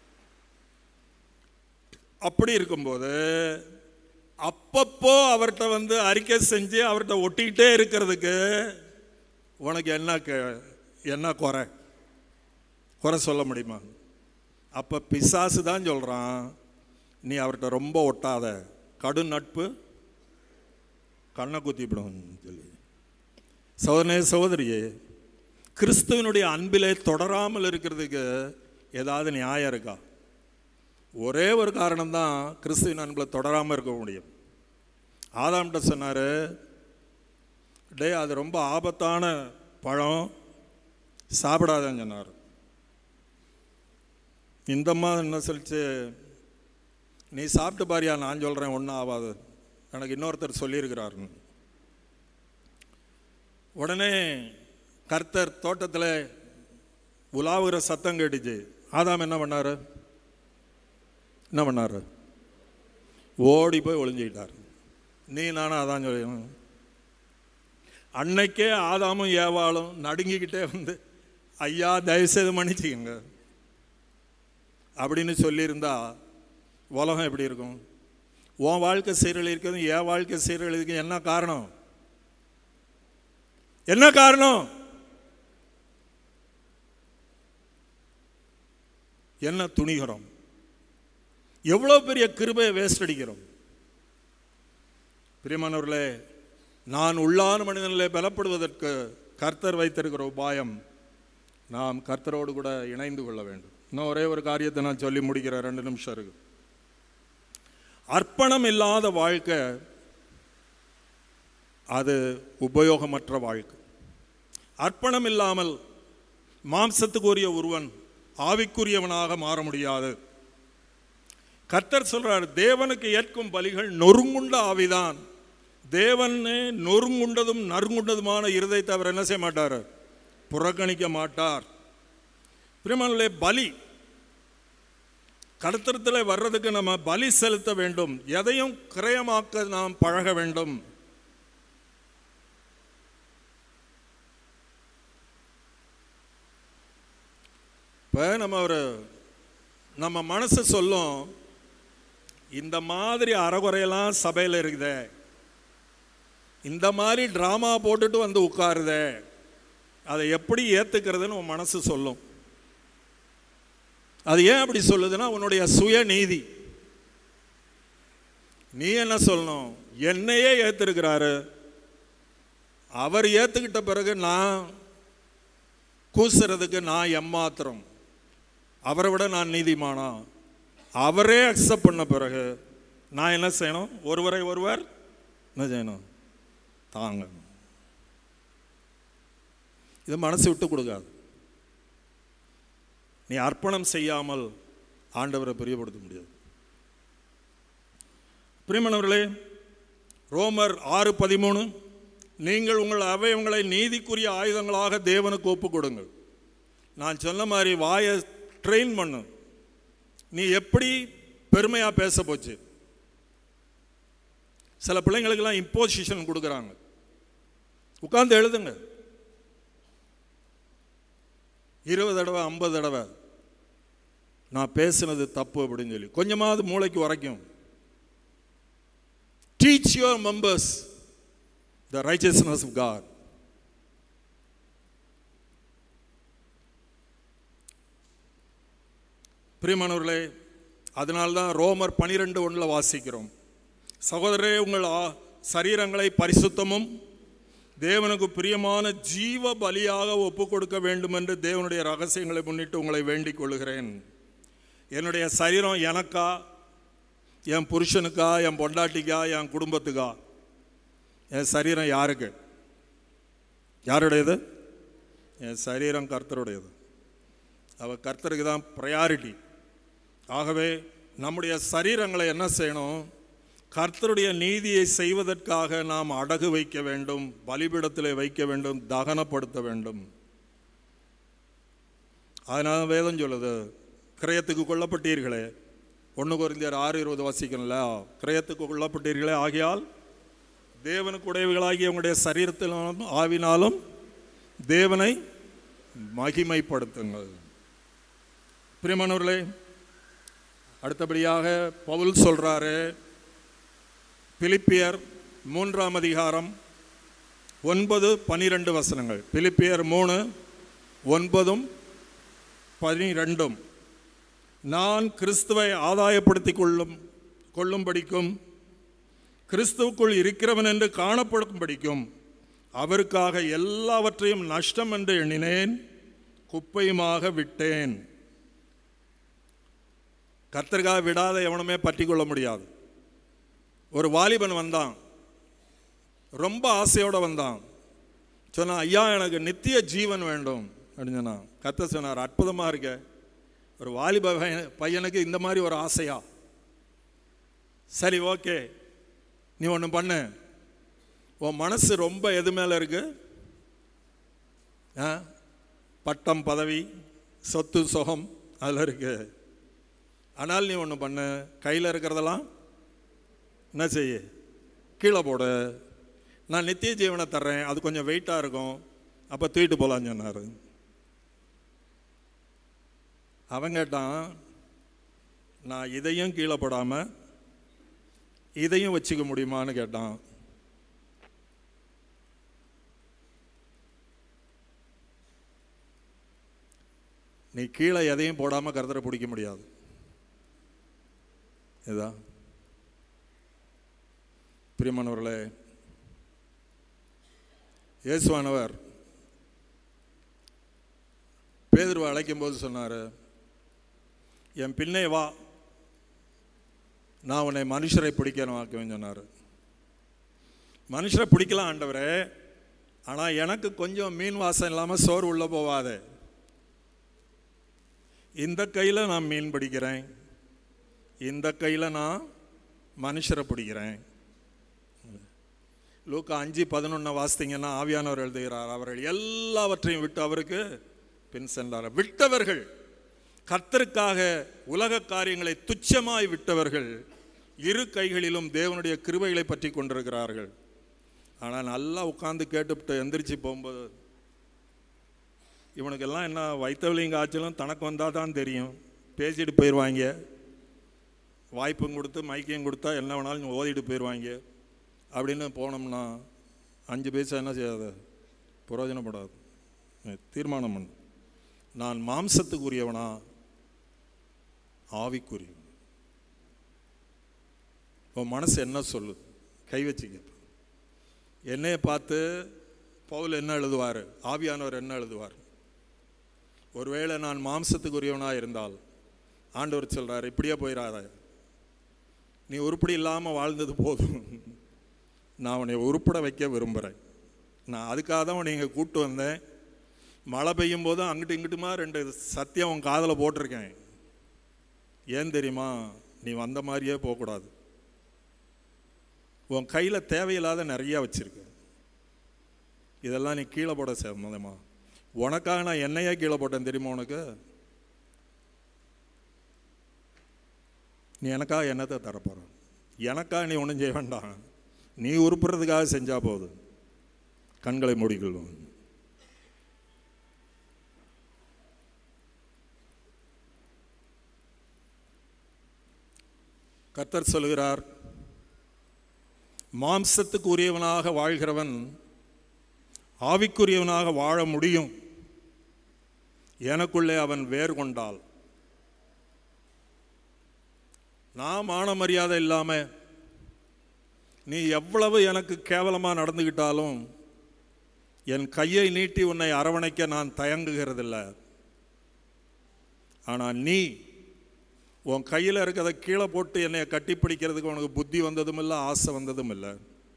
அப்படி இருக்கும்போது அப்பப்போ அவர்கிட்ட வந்து அறிக்கை செஞ்சு அவர்கிட்ட ஒட்டிக்கிட்டே இருக்கிறதுக்கு உனக்கு என்ன கே- என்ன குறை குறை சொல்ல முடியுமா அப்போ பிசாசு தான் சொல்கிறான் நீ அவர்கிட்ட ரொம்ப ஒட்டாத கடு நட்பு கண்ணை குத்திவிடும் சொல்லி சோதனை சகோதரியே கிறிஸ்துவனுடைய அன்பிலே தொடராமல் இருக்கிறதுக்கு ஏதாவது நியாயம் இருக்கா ஒரே ஒரு காரணம்தான் கிறிஸ்துவின் அன்பில் தொடராமல் இருக்க முடியும் ஆதாம்கிட்ட சொன்னார் டே அது ரொம்ப ஆபத்தான பழம் சாப்பிடாதன்னு சொன்னார் இந்த மாதிரி என்ன சொல்லிச்சு நீ சாப்பிட்டு பாரியா நான் சொல்கிறேன் ஒன்றும் ஆகாது எனக்கு இன்னொருத்தர் சொல்லியிருக்கிறாருன்னு உடனே கர்த்தர் தோட்டத்தில் உலாவுகிற சத்தம் கேட்டுச்சு ஆதாம் என்ன பண்ணாரு என்ன பண்ணாரு ஓடி போய் ஒளிஞ்சுக்கிட்டார் நீ நானும் அதான் சொல்லணும் அன்னைக்கே ஆதாமும் ஏவாளும் நடுங்கிக்கிட்டே வந்து ஐயா தயவுசெய்து மன்னிச்சுக்கங்க அப்படின்னு சொல்லியிருந்தா உலகம் எப்படி இருக்கும் உன் வாழ்க்கை சீரழிக்கிறது என் வாழ்க்கை சீரழிக்கு என்ன காரணம் என்ன காரணம் என்ன துணிகிறோம் எவ்வளோ பெரிய கிருபையை வேஸ்ட் அடிக்கிறோம் பிரியமானவர்களே நான் உள்ளான மனிதனிலே பலப்படுவதற்கு கர்த்தர் வைத்திருக்கிற உபாயம் நாம் கர்த்தரோடு கூட இணைந்து கொள்ள வேண்டும் இன்னும் ஒரே ஒரு காரியத்தை நான் சொல்லி முடிக்கிறேன் ரெண்டு நிமிஷம் இருக்கு அர்ப்பணம் இல்லாத வாழ்க்கை அது உபயோகமற்ற வாழ்க்கை அர்ப்பணம் இல்லாமல் மாம்சத்துக்குரிய ஒருவன் ஆவிக்குரியவனாக மாற முடியாது கர்த்தர் சொல்றார் தேவனுக்கு ஏற்கும் பலிகள் நொறுங்குண்ட ஆவிதான் தேவனே நொறுங்குண்டதும் நறுங்குண்டதுமான இருதயத்தை அவர் என்ன செய்ய மாட்டார் புறக்கணிக்க மாட்டார் பிரிமலே பலி கடத்திரத்தில் வர்றதுக்கு நம்ம பலி செலுத்த வேண்டும் எதையும் கிரயமாக்க நாம் பழக வேண்டும் இப்போ நம்ம ஒரு நம்ம மனசு சொல்லும் இந்த மாதிரி அறகுறையெல்லாம் சபையில் இருக்குதே இந்த மாதிரி ட்ராமா போட்டுட்டு வந்து உட்காருதே அதை எப்படி ஏற்றுக்கிறதுன்னு உன் மனசு சொல்லும் அது ஏன் அப்படி சொல்லுதுன்னா உன்னுடைய சுயநீதி நீ என்ன சொல்லணும் என்னையே ஏற்றிருக்கிறாரு அவர் ஏற்றுக்கிட்ட பிறகு நான் கூசுறதுக்கு நான் எம்மாத்திரம் அவரை விட நான் நீதிமானா அவரே அக்செப்ட் பண்ண பிறகு நான் என்ன செய்யணும் ஒருவரை ஒருவர் என்ன செய்யணும் தாங்க இது மனசு விட்டு கொடுக்காது நீ அர்ப்பணம் செய்யாமல் ஆண்டவரை பிரியப்படுத்த முடியாது பிரியமானவர்களே ரோமர் ஆறு பதிமூணு நீங்கள் உங்கள் அவயவங்களை நீதிக்குரிய ஆயுதங்களாக தேவனுக்கு ஒப்பு கொடுங்கள் நான் சொன்ன மாதிரி வாயை ட்ரெயின் பண்ணு நீ எப்படி பெருமையாக பேச போச்சு சில பிள்ளைங்களுக்கெல்லாம் இம்போசிஷன் கொடுக்குறாங்க உட்கார்ந்து எழுதுங்க இருபது தடவை ஐம்பது தடவை நான் பேசுனது தப்பு அப்படின்னு சொல்லி கொஞ்சமாவது மூளைக்கு உரைக்கும் teach your members the richness of God பிரியமானவர்களே அதனால்தான் ரோமர் பனிரெண்டு ஒன்றில் வாசிக்கிறோம் சகோதரரே உங்கள் ஆ- சரீரங்களை பரிசுத்தமும் தேவனுக்கு பிரியமான ஜீவ பலியாக ஒப்பு கொடுக்க வேண்டும் என்று தேவனுடைய ரகசியங்களை முன்னிட்டு உங்களை வேண்டிக் கொள்கிறேன் என்னுடைய சரீரம் எனக்கா என் புருஷனுக்கா என் பொண்டாட்டிக்கா என் குடும்பத்துக்கா என் சரீரம் யாருக்கு யாருடையது என் சரீரம் கர்த்தருடையது அவ கர்த்தருக்கு தான் ப்ரையாரிட்டி ஆகவே நம்முடைய சரீரங்களை என்ன செய்யணும் கர்த்தருடைய நீதியை செய்வதற்காக நாம் அடகு வைக்க வேண்டும் பலிபீடத்திலே வைக்க வேண்டும் தகனப்படுத்த வேண்டும் அதனால வேதம் சொல்லுது கிரயத்துக்கு கொல்லப்பட்டீர்களே ஒன்று குறைந்தர் ஆறு இருபது வாசிக்கணும்ல கிரயத்துக்கு உள்ளப்பட்டீர்களே ஆகியால் தேவனுக்கு உடையவர்களாகிய உங்களுடைய சரீரத்திலும் ஆவினாலும் தேவனை மகிமைப்படுத்துங்கள் பிரியமானவர்களே அடுத்தபடியாக பவுல் சொல்றாரு பிலிப்பியர் மூன்றாம் அதிகாரம் ஒன்பது பனிரெண்டு வசனங்கள் பிலிப்பியர் மூணு ஒன்பதும் பனிரெண்டும் நான் கிறிஸ்துவை ஆதாயப்படுத்திக் கொள்ளும் கொள்ளும்படிக்கும் கிறிஸ்துவுக்குள் இருக்கிறவன் என்று காணப்படும்படிக்கும் அவருக்காக எல்லாவற்றையும் நஷ்டம் என்று எண்ணினேன் குப்பையுமாக விட்டேன் கர்த்தருக்காக விடாத எவனுமே பற்றி கொள்ள முடியாது ஒரு வாலிபன் வந்தான் ரொம்ப ஆசையோட வந்தான் சொன்னான் ஐயா எனக்கு நித்திய ஜீவன் வேண்டும் அப்படின்னு சொன்னான் கத்த சொன்னார் அற்புதமாக இருக்க ஒரு வாலிப பையன் பையனுக்கு இந்த மாதிரி ஒரு ஆசையா சரி ஓகே நீ ஒன்று பண்ணு உன் மனசு ரொம்ப எது மேலே இருக்கு ஆ பட்டம் பதவி சொத்து சுகம் அதில் இருக்கு ஆனால் நீ ஒன்று பண்ணு கையில் இருக்கிறதெல்லாம் என்ன செய்ய கீழே போடு நான் நித்திய ஜீவனை தர்றேன் அது கொஞ்சம் வெயிட்டாக இருக்கும் அப்போ தூக்கிட்டு போகலான்னு சொன்னார் அவன் கேட்டான் நான் இதையும் கீழே போடாமல் இதையும் வச்சுக்க முடியுமான்னு கேட்டான் நீ கீழே எதையும் போடாமல் கருத்தரை பிடிக்க முடியாது இதுதான் பிரியமானவர்களே இயேசுவானவர் பேதுருவை அழைக்கும் போது சொன்னார் என் பின்னே வா நான் உன்னை மனுஷரை பிடிக்கணும் ஆக்குவேன்னு சொன்னார் மனுஷரை பிடிக்கலாம் ஆண்டவரே ஆனால் எனக்கு கொஞ்சம் மீன் வாசம் இல்லாமல் சோறு உள்ளே போவாதே இந்த கையில் நான் மீன் பிடிக்கிறேன் இந்த கையில் நான் மனுஷரை பிடிக்கிறேன் லூக்கா அஞ்சு பதினொன்று வாசித்தீங்கன்னா ஆவியானவர் எழுதுகிறார் அவர்கள் எல்லாவற்றையும் விட்டு அவருக்கு பின் சென்றார் விட்டவர்கள் கர்த்தருக்காக உலக காரியங்களை துச்சமாய் விட்டவர்கள் இரு கைகளிலும் தேவனுடைய கிருபைகளை பற்றி கொண்டிருக்கிறார்கள் ஆனால் நல்லா உட்காந்து கேட்டுவிட்டு எந்திரிச்சு போகும்போது இவனுக்கெல்லாம் என்ன வைத்தவலியும் காய்ச்சலும் தனக்கு வந்தால் தான் தெரியும் பேசிட்டு போயிடுவாங்க வாய்ப்பும் கொடுத்து மைக்கையும் கொடுத்தா என்ன வேணாலும் ஓதிட்டு போயிடுவாங்க அப்படின்னு போனோம்னா அஞ்சு பைசா என்ன செய்யாது பிரயோஜனப்படாது தீர்மானம் பண்ணு நான் மாம்சத்துக்குரியவனா ஆவிக்குரியவன் உன் மனசு என்ன சொல்லுது கை வச்சுக்க என்னைய பார்த்து பவுல் என்ன எழுதுவார் ஆவியானவர் என்ன எழுதுவார் ஒருவேளை நான் மாம்சத்துக்குரியவனாக இருந்தால் ஆண்டவர் சொல்கிறார் இப்படியே போயிடாத நீ உருப்படி இல்லாமல் வாழ்ந்தது போதும் நான் உன்னை உருப்பட வைக்க விரும்புகிறேன் நான் அதுக்காக தான் உன்னை இங்கே கூப்பிட்டு வந்தேன் மழை பெய்யும் போது அங்கிட்டு இங்கிட்டுமா ரெண்டு சத்தியம் உன் காதில் போட்டிருக்கேன் ஏன் தெரியுமா நீ வந்த மாதிரியே போகக்கூடாது உன் கையில் தேவையில்லாத நிறையா வச்சுருக்க இதெல்லாம் நீ கீழே போட சம்மதமா உனக்காக நான் என்னையே கீழே போட்டேன் தெரியுமா உனக்கு நீ எனக்காக என்னத்தை தரப்போற எனக்காக நீ ஒன்றும் செய்ய வேண்டாம் நீ உருப்புறதுக்காக செஞ்சா போதும் கண்களை மூடிக்கொள்வோம் கர்த்தர் சொல்கிறார் மாம்சத்துக்கு உரியவனாக வாழ்கிறவன் ஆவிக்குரியவனாக வாழ முடியும் எனக்குள்ளே அவன் வேர் கொண்டால் நான் மான மரியாதை இல்லாமல் நீ எவ்வளவு எனக்கு கேவலமாக நடந்துக்கிட்டாலும் என் கையை நீட்டி உன்னை அரவணைக்க நான் தயங்குகிறதில்ல ஆனால் நீ உன் கையில் இருக்கிறத கீழே போட்டு என்னை கட்டிப்பிடிக்கிறதுக்கு உனக்கு புத்தி வந்ததும் இல்லை ஆசை வந்ததும் இல்லை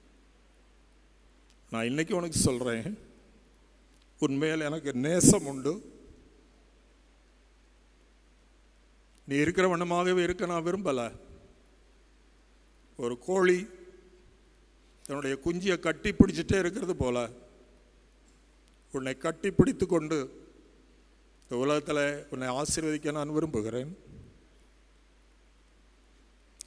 நான் இன்னைக்கு உனக்கு சொல்கிறேன் உண்மையில் எனக்கு நேசம் உண்டு நீ இருக்கிற வண்ணமாகவே இருக்க நான் விரும்பலை ஒரு கோழி தன்னுடைய குஞ்சியை கட்டி பிடிச்சிட்டே இருக்கிறது போல உன்னை கட்டி பிடித்து கொண்டு இந்த உலகத்தில் உன்னை ஆசீர்வதிக்க நான் விரும்புகிறேன்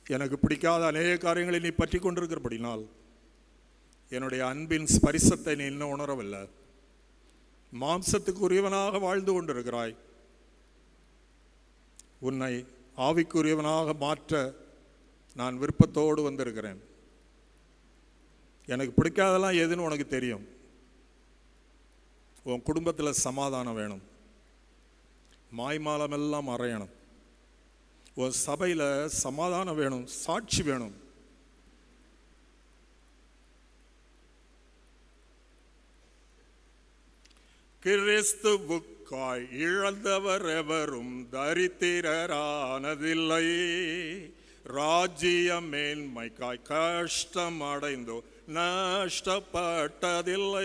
எனக்கு பிடிக்காத அநேக காரியங்களை நீ பற்றி கொண்டிருக்கிறபடினால் என்னுடைய அன்பின் ஸ்பரிசத்தை நீ இன்னும் உணரவில்லை மாம்சத்துக்குரியவனாக வாழ்ந்து கொண்டிருக்கிறாய் உன்னை ஆவிக்குரியவனாக மாற்ற நான் விருப்பத்தோடு வந்திருக்கிறேன் எனக்கு பிடிக்காதெல்லாம் எதுன்னு உனக்கு தெரியும் உன் குடும்பத்தில் சமாதானம் வேணும் மாய்மாலம் எல்லாம் மறையணும் உன் சபையில் சமாதானம் வேணும் சாட்சி வேணும் கிறிஸ்துவுக்காய் இழந்தவர் எவரும் தரித்திரரானதில்லை ராஜ்ய மேன்மைக்காய் கஷ்டம் அடைந்தோ நஷ்டப்பட்டதில்லை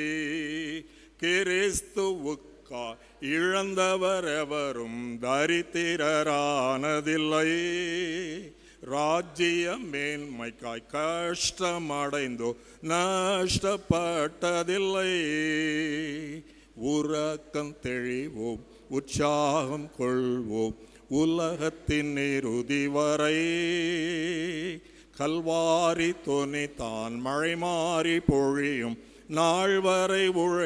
கிறிஸ்துவுக்காய் இழந்தவர் எவரும் தரித்திரரானதில்லை ராஜ்ய மேன்மைக்காய் கஷ்டம் அடைந்தோ நஷ்டப்பட்டதில்லை உறக்கம் தெளிவோம் உற்சாகம் கொள்வோம் உலகத்தின் இறுதி வரை கல்வாரி தொனி தான் மழை மாறி பொழியும் நாள் வரை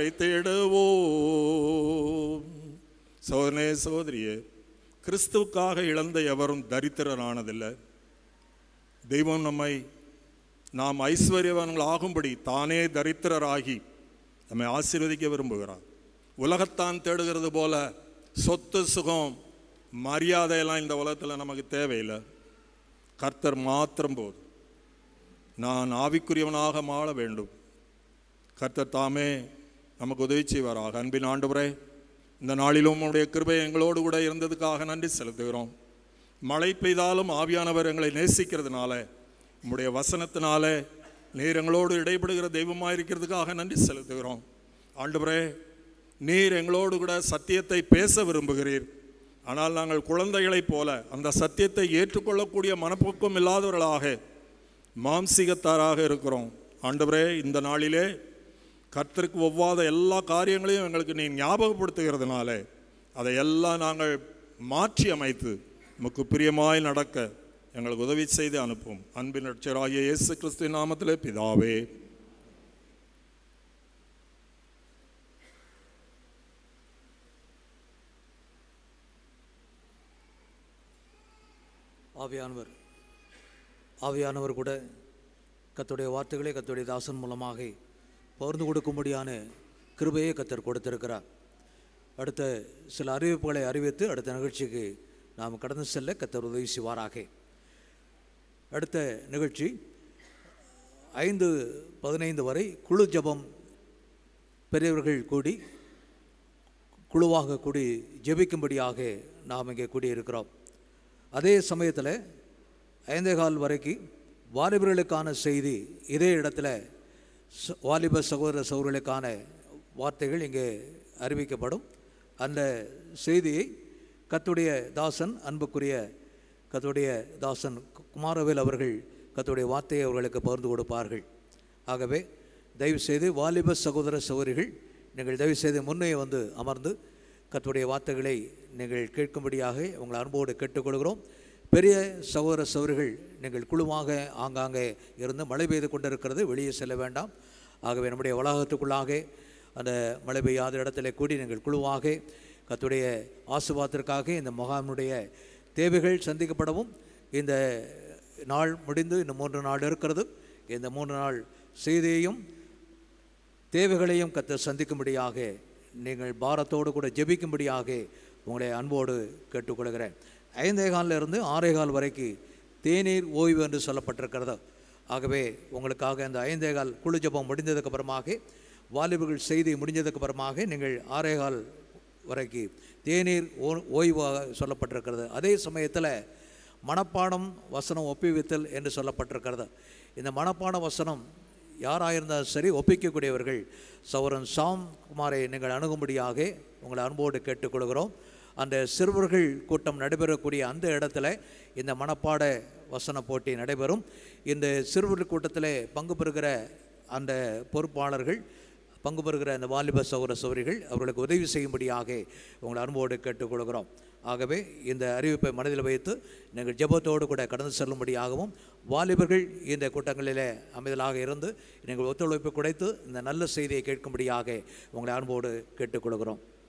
உழைத்திடுவோம் சோதனே சோதரியே கிறிஸ்துவுக்காக இழந்த எவரும் தரித்திரரானதில்லை தெய்வம் நம்மை நாம் ஐஸ்வர்யவான்கள் ஆகும்படி தானே தரித்திரராகி நம்மை ஆசீர்வதிக்க விரும்புகிறார் உலகத்தான் தேடுகிறது போல சொத்து சுகம் மரியாதையெல்லாம் இந்த உலகத்தில் நமக்கு தேவையில்லை கர்த்தர் மாத்திரம் போதும் நான் ஆவிக்குரியவனாக மாற வேண்டும் கர்த்தர் தாமே நமக்கு உதவி செய்வாராக அன்பின் ஆண்டவரே இந்த நாளிலும் உங்களுடைய கிருபை எங்களோடு கூட இருந்ததுக்காக நன்றி செலுத்துகிறோம் மழை பெய்தாலும் ஆவியானவர் எங்களை நேசிக்கிறதுனால உம்முடைய வசனத்தினால நீர் எங்களோடு இடைபடுகிற தெய்வமாக இருக்கிறதுக்காக நன்றி செலுத்துகிறோம் ஆண்டவரே நீர் எங்களோடு கூட சத்தியத்தை பேச விரும்புகிறீர் ஆனால் நாங்கள் குழந்தைகளைப் போல அந்த சத்தியத்தை ஏற்றுக்கொள்ளக்கூடிய மனப்போக்கம் இல்லாதவர்களாக மாம்சிகத்தாராக இருக்கிறோம் ஆண்டவரே இந்த நாளிலே கர்த்தருக்கு ஒவ்வாத எல்லா காரியங்களையும் எங்களுக்கு நீ ஞாபகப்படுத்துகிறதுனால அதை எல்லாம் நாங்கள் மாற்றி அமைத்து நமக்கு பிரியமாய் நடக்க எங்களுக்கு உதவி செய்து அனுப்பும் அன்பின் ரட்சராகிய இயேசு கிறிஸ்து நாமத்திலே பிதாவே ஆவியானவர் ஆவியானவர் கூட கத்துடைய வார்த்தைகளை கத்துடைய தாசன் மூலமாக பகிர்ந்து கொடுக்கும்படியான கிருபையை கத்தர் கொடுத்திருக்கிறார் அடுத்த சில அறிவிப்புகளை அறிவித்து அடுத்த நிகழ்ச்சிக்கு நாம் கடந்து செல்ல கத்தர் உதவி செய்வாராக அடுத்த நிகழ்ச்சி ஐந்து பதினைந்து வரை குழு ஜெபம் பெரியவர்கள் கூடி குழுவாக கூடி ஜெபிக்கும்படியாக நாம் இங்கே கூடியிருக்கிறோம் அதே சமயத்தில் ஐந்தே கால் வரைக்கும் வாலிபர்களுக்கான செய்தி இதே இடத்துல ச- வாலிப சகோதர சகோதரர்களுக்கான வார்த்தைகள் இங்கே அறிவிக்கப்படும் அந்த செய்தியை கத்துடைய தாசன் அன்புக்குரிய கத்துடைய தாசன் கு- குமாரவேல் அவர்கள் கத்துடைய வார்த்தையை அவர்களுக்கு பகிர்ந்து கொடுப்பார்கள் ஆகவே தயவுசெய்து வாலிப சகோதர சகோதரிகள் நீங்கள் தயவுசெய்து முன்னே வந்து அமர்ந்து கர்த்தருடைய வார்த்தைகளை நீங்கள் கேட்கும்படியாக உங்களை அன்போடு கேட்டுக்கொள்கிறோம் பெரிய சகோதர சகோதரிகள் நீங்கள் குழுவாக ஆங்காங்கே இருந்து மழை பெய்து கொண்டிருக்கிறது வெளியே செல்ல வேண்டாம் ஆகவே நம்முடைய வளாகத்துக்குள்ளாக அந்த மழை பெய்யாத இடத்துல கூடி நீங்கள் குழுவாக கர்த்தருடைய ஆசுவாத்திற்காக இந்த முகாமினுடைய தேவைகள் சந்திக்கப்படவும் இந்த நாள் முடிந்து இன்னும் மூன்று நாள் இருக்கிறது இந்த மூன்று நாள் செய்தியையும் தேவைகளையும் கத்த சந்திக்கும்படியாக நீங்கள் பாரத்தோடு கூட ஜெபிக்கும்படியாக உங்களை அன்போடு கேட்டுக்கொள்கிறேன் ஐந்தே காலில் இருந்து ஆறே கால் வரைக்கும் தேநீர் ஓய்வு என்று சொல்லப்பட்டிருக்கிறது ஆகவே உங்களுக்காக இந்த ஐந்தே கால் குழு ஜெபம் முடிந்ததுக்கு அப்புறமாக வாலிபர்கள் செய்தி முடிஞ்சதுக்கு அப்புறமாக நீங்கள் ஆறே கால் வரைக்கும் தேநீர் ஓ- ஓய்வாக சொல்லப்பட்டிருக்கிறது அதே சமயத்தில் மனப்பாடம் வசனம் ஒப்புவித்தல் என்று சொல்லப்பட்டிருக்கிறது இந்த மனப்பாட வசனம் யாராயிருந்தாலும் சரி ஒப்பிக்கக்கூடியவர்கள் சௌரன் சாம் குமாரை நீங்கள் அணுகும்படியாக உங்களை அன்போடு கேட்டுக்கொள்கிறோம் அந்த சிறுவர்கள் கூட்டம் நடைபெறக்கூடிய அந்த இடத்துல இந்த மனப்பாட வசன போட்டி நடைபெறும் இந்த சிறுவர்கள் கூட்டத்தில் பங்கு பெறுகிற அந்த பொறுப்பாளர்கள் பங்கு பெறுகிற அந்த வாலிப சௌர சௌரிகள் அவர்களுக்கு உதவி செய்யும்படியாக உங்களை அன்போடு கேட்டுக்கொள்கிறோம் ஆகவே இந்த அறிவிப்பை மனதில் வைத்து நீங்கள் ஜெபத்தோடு கூட கடந்து செல்லும்படியாகவும் வாலிபர்கள் இந்த கூட்டங்களிலே அமைதலாக இருந்து நீங்கள் ஒத்துழைப்பு குடைத்து இந்த நல்ல செய்தியை கேட்கும்படியாக உங்களை அன்போடு கேட்டுக்கொள்கிறோம்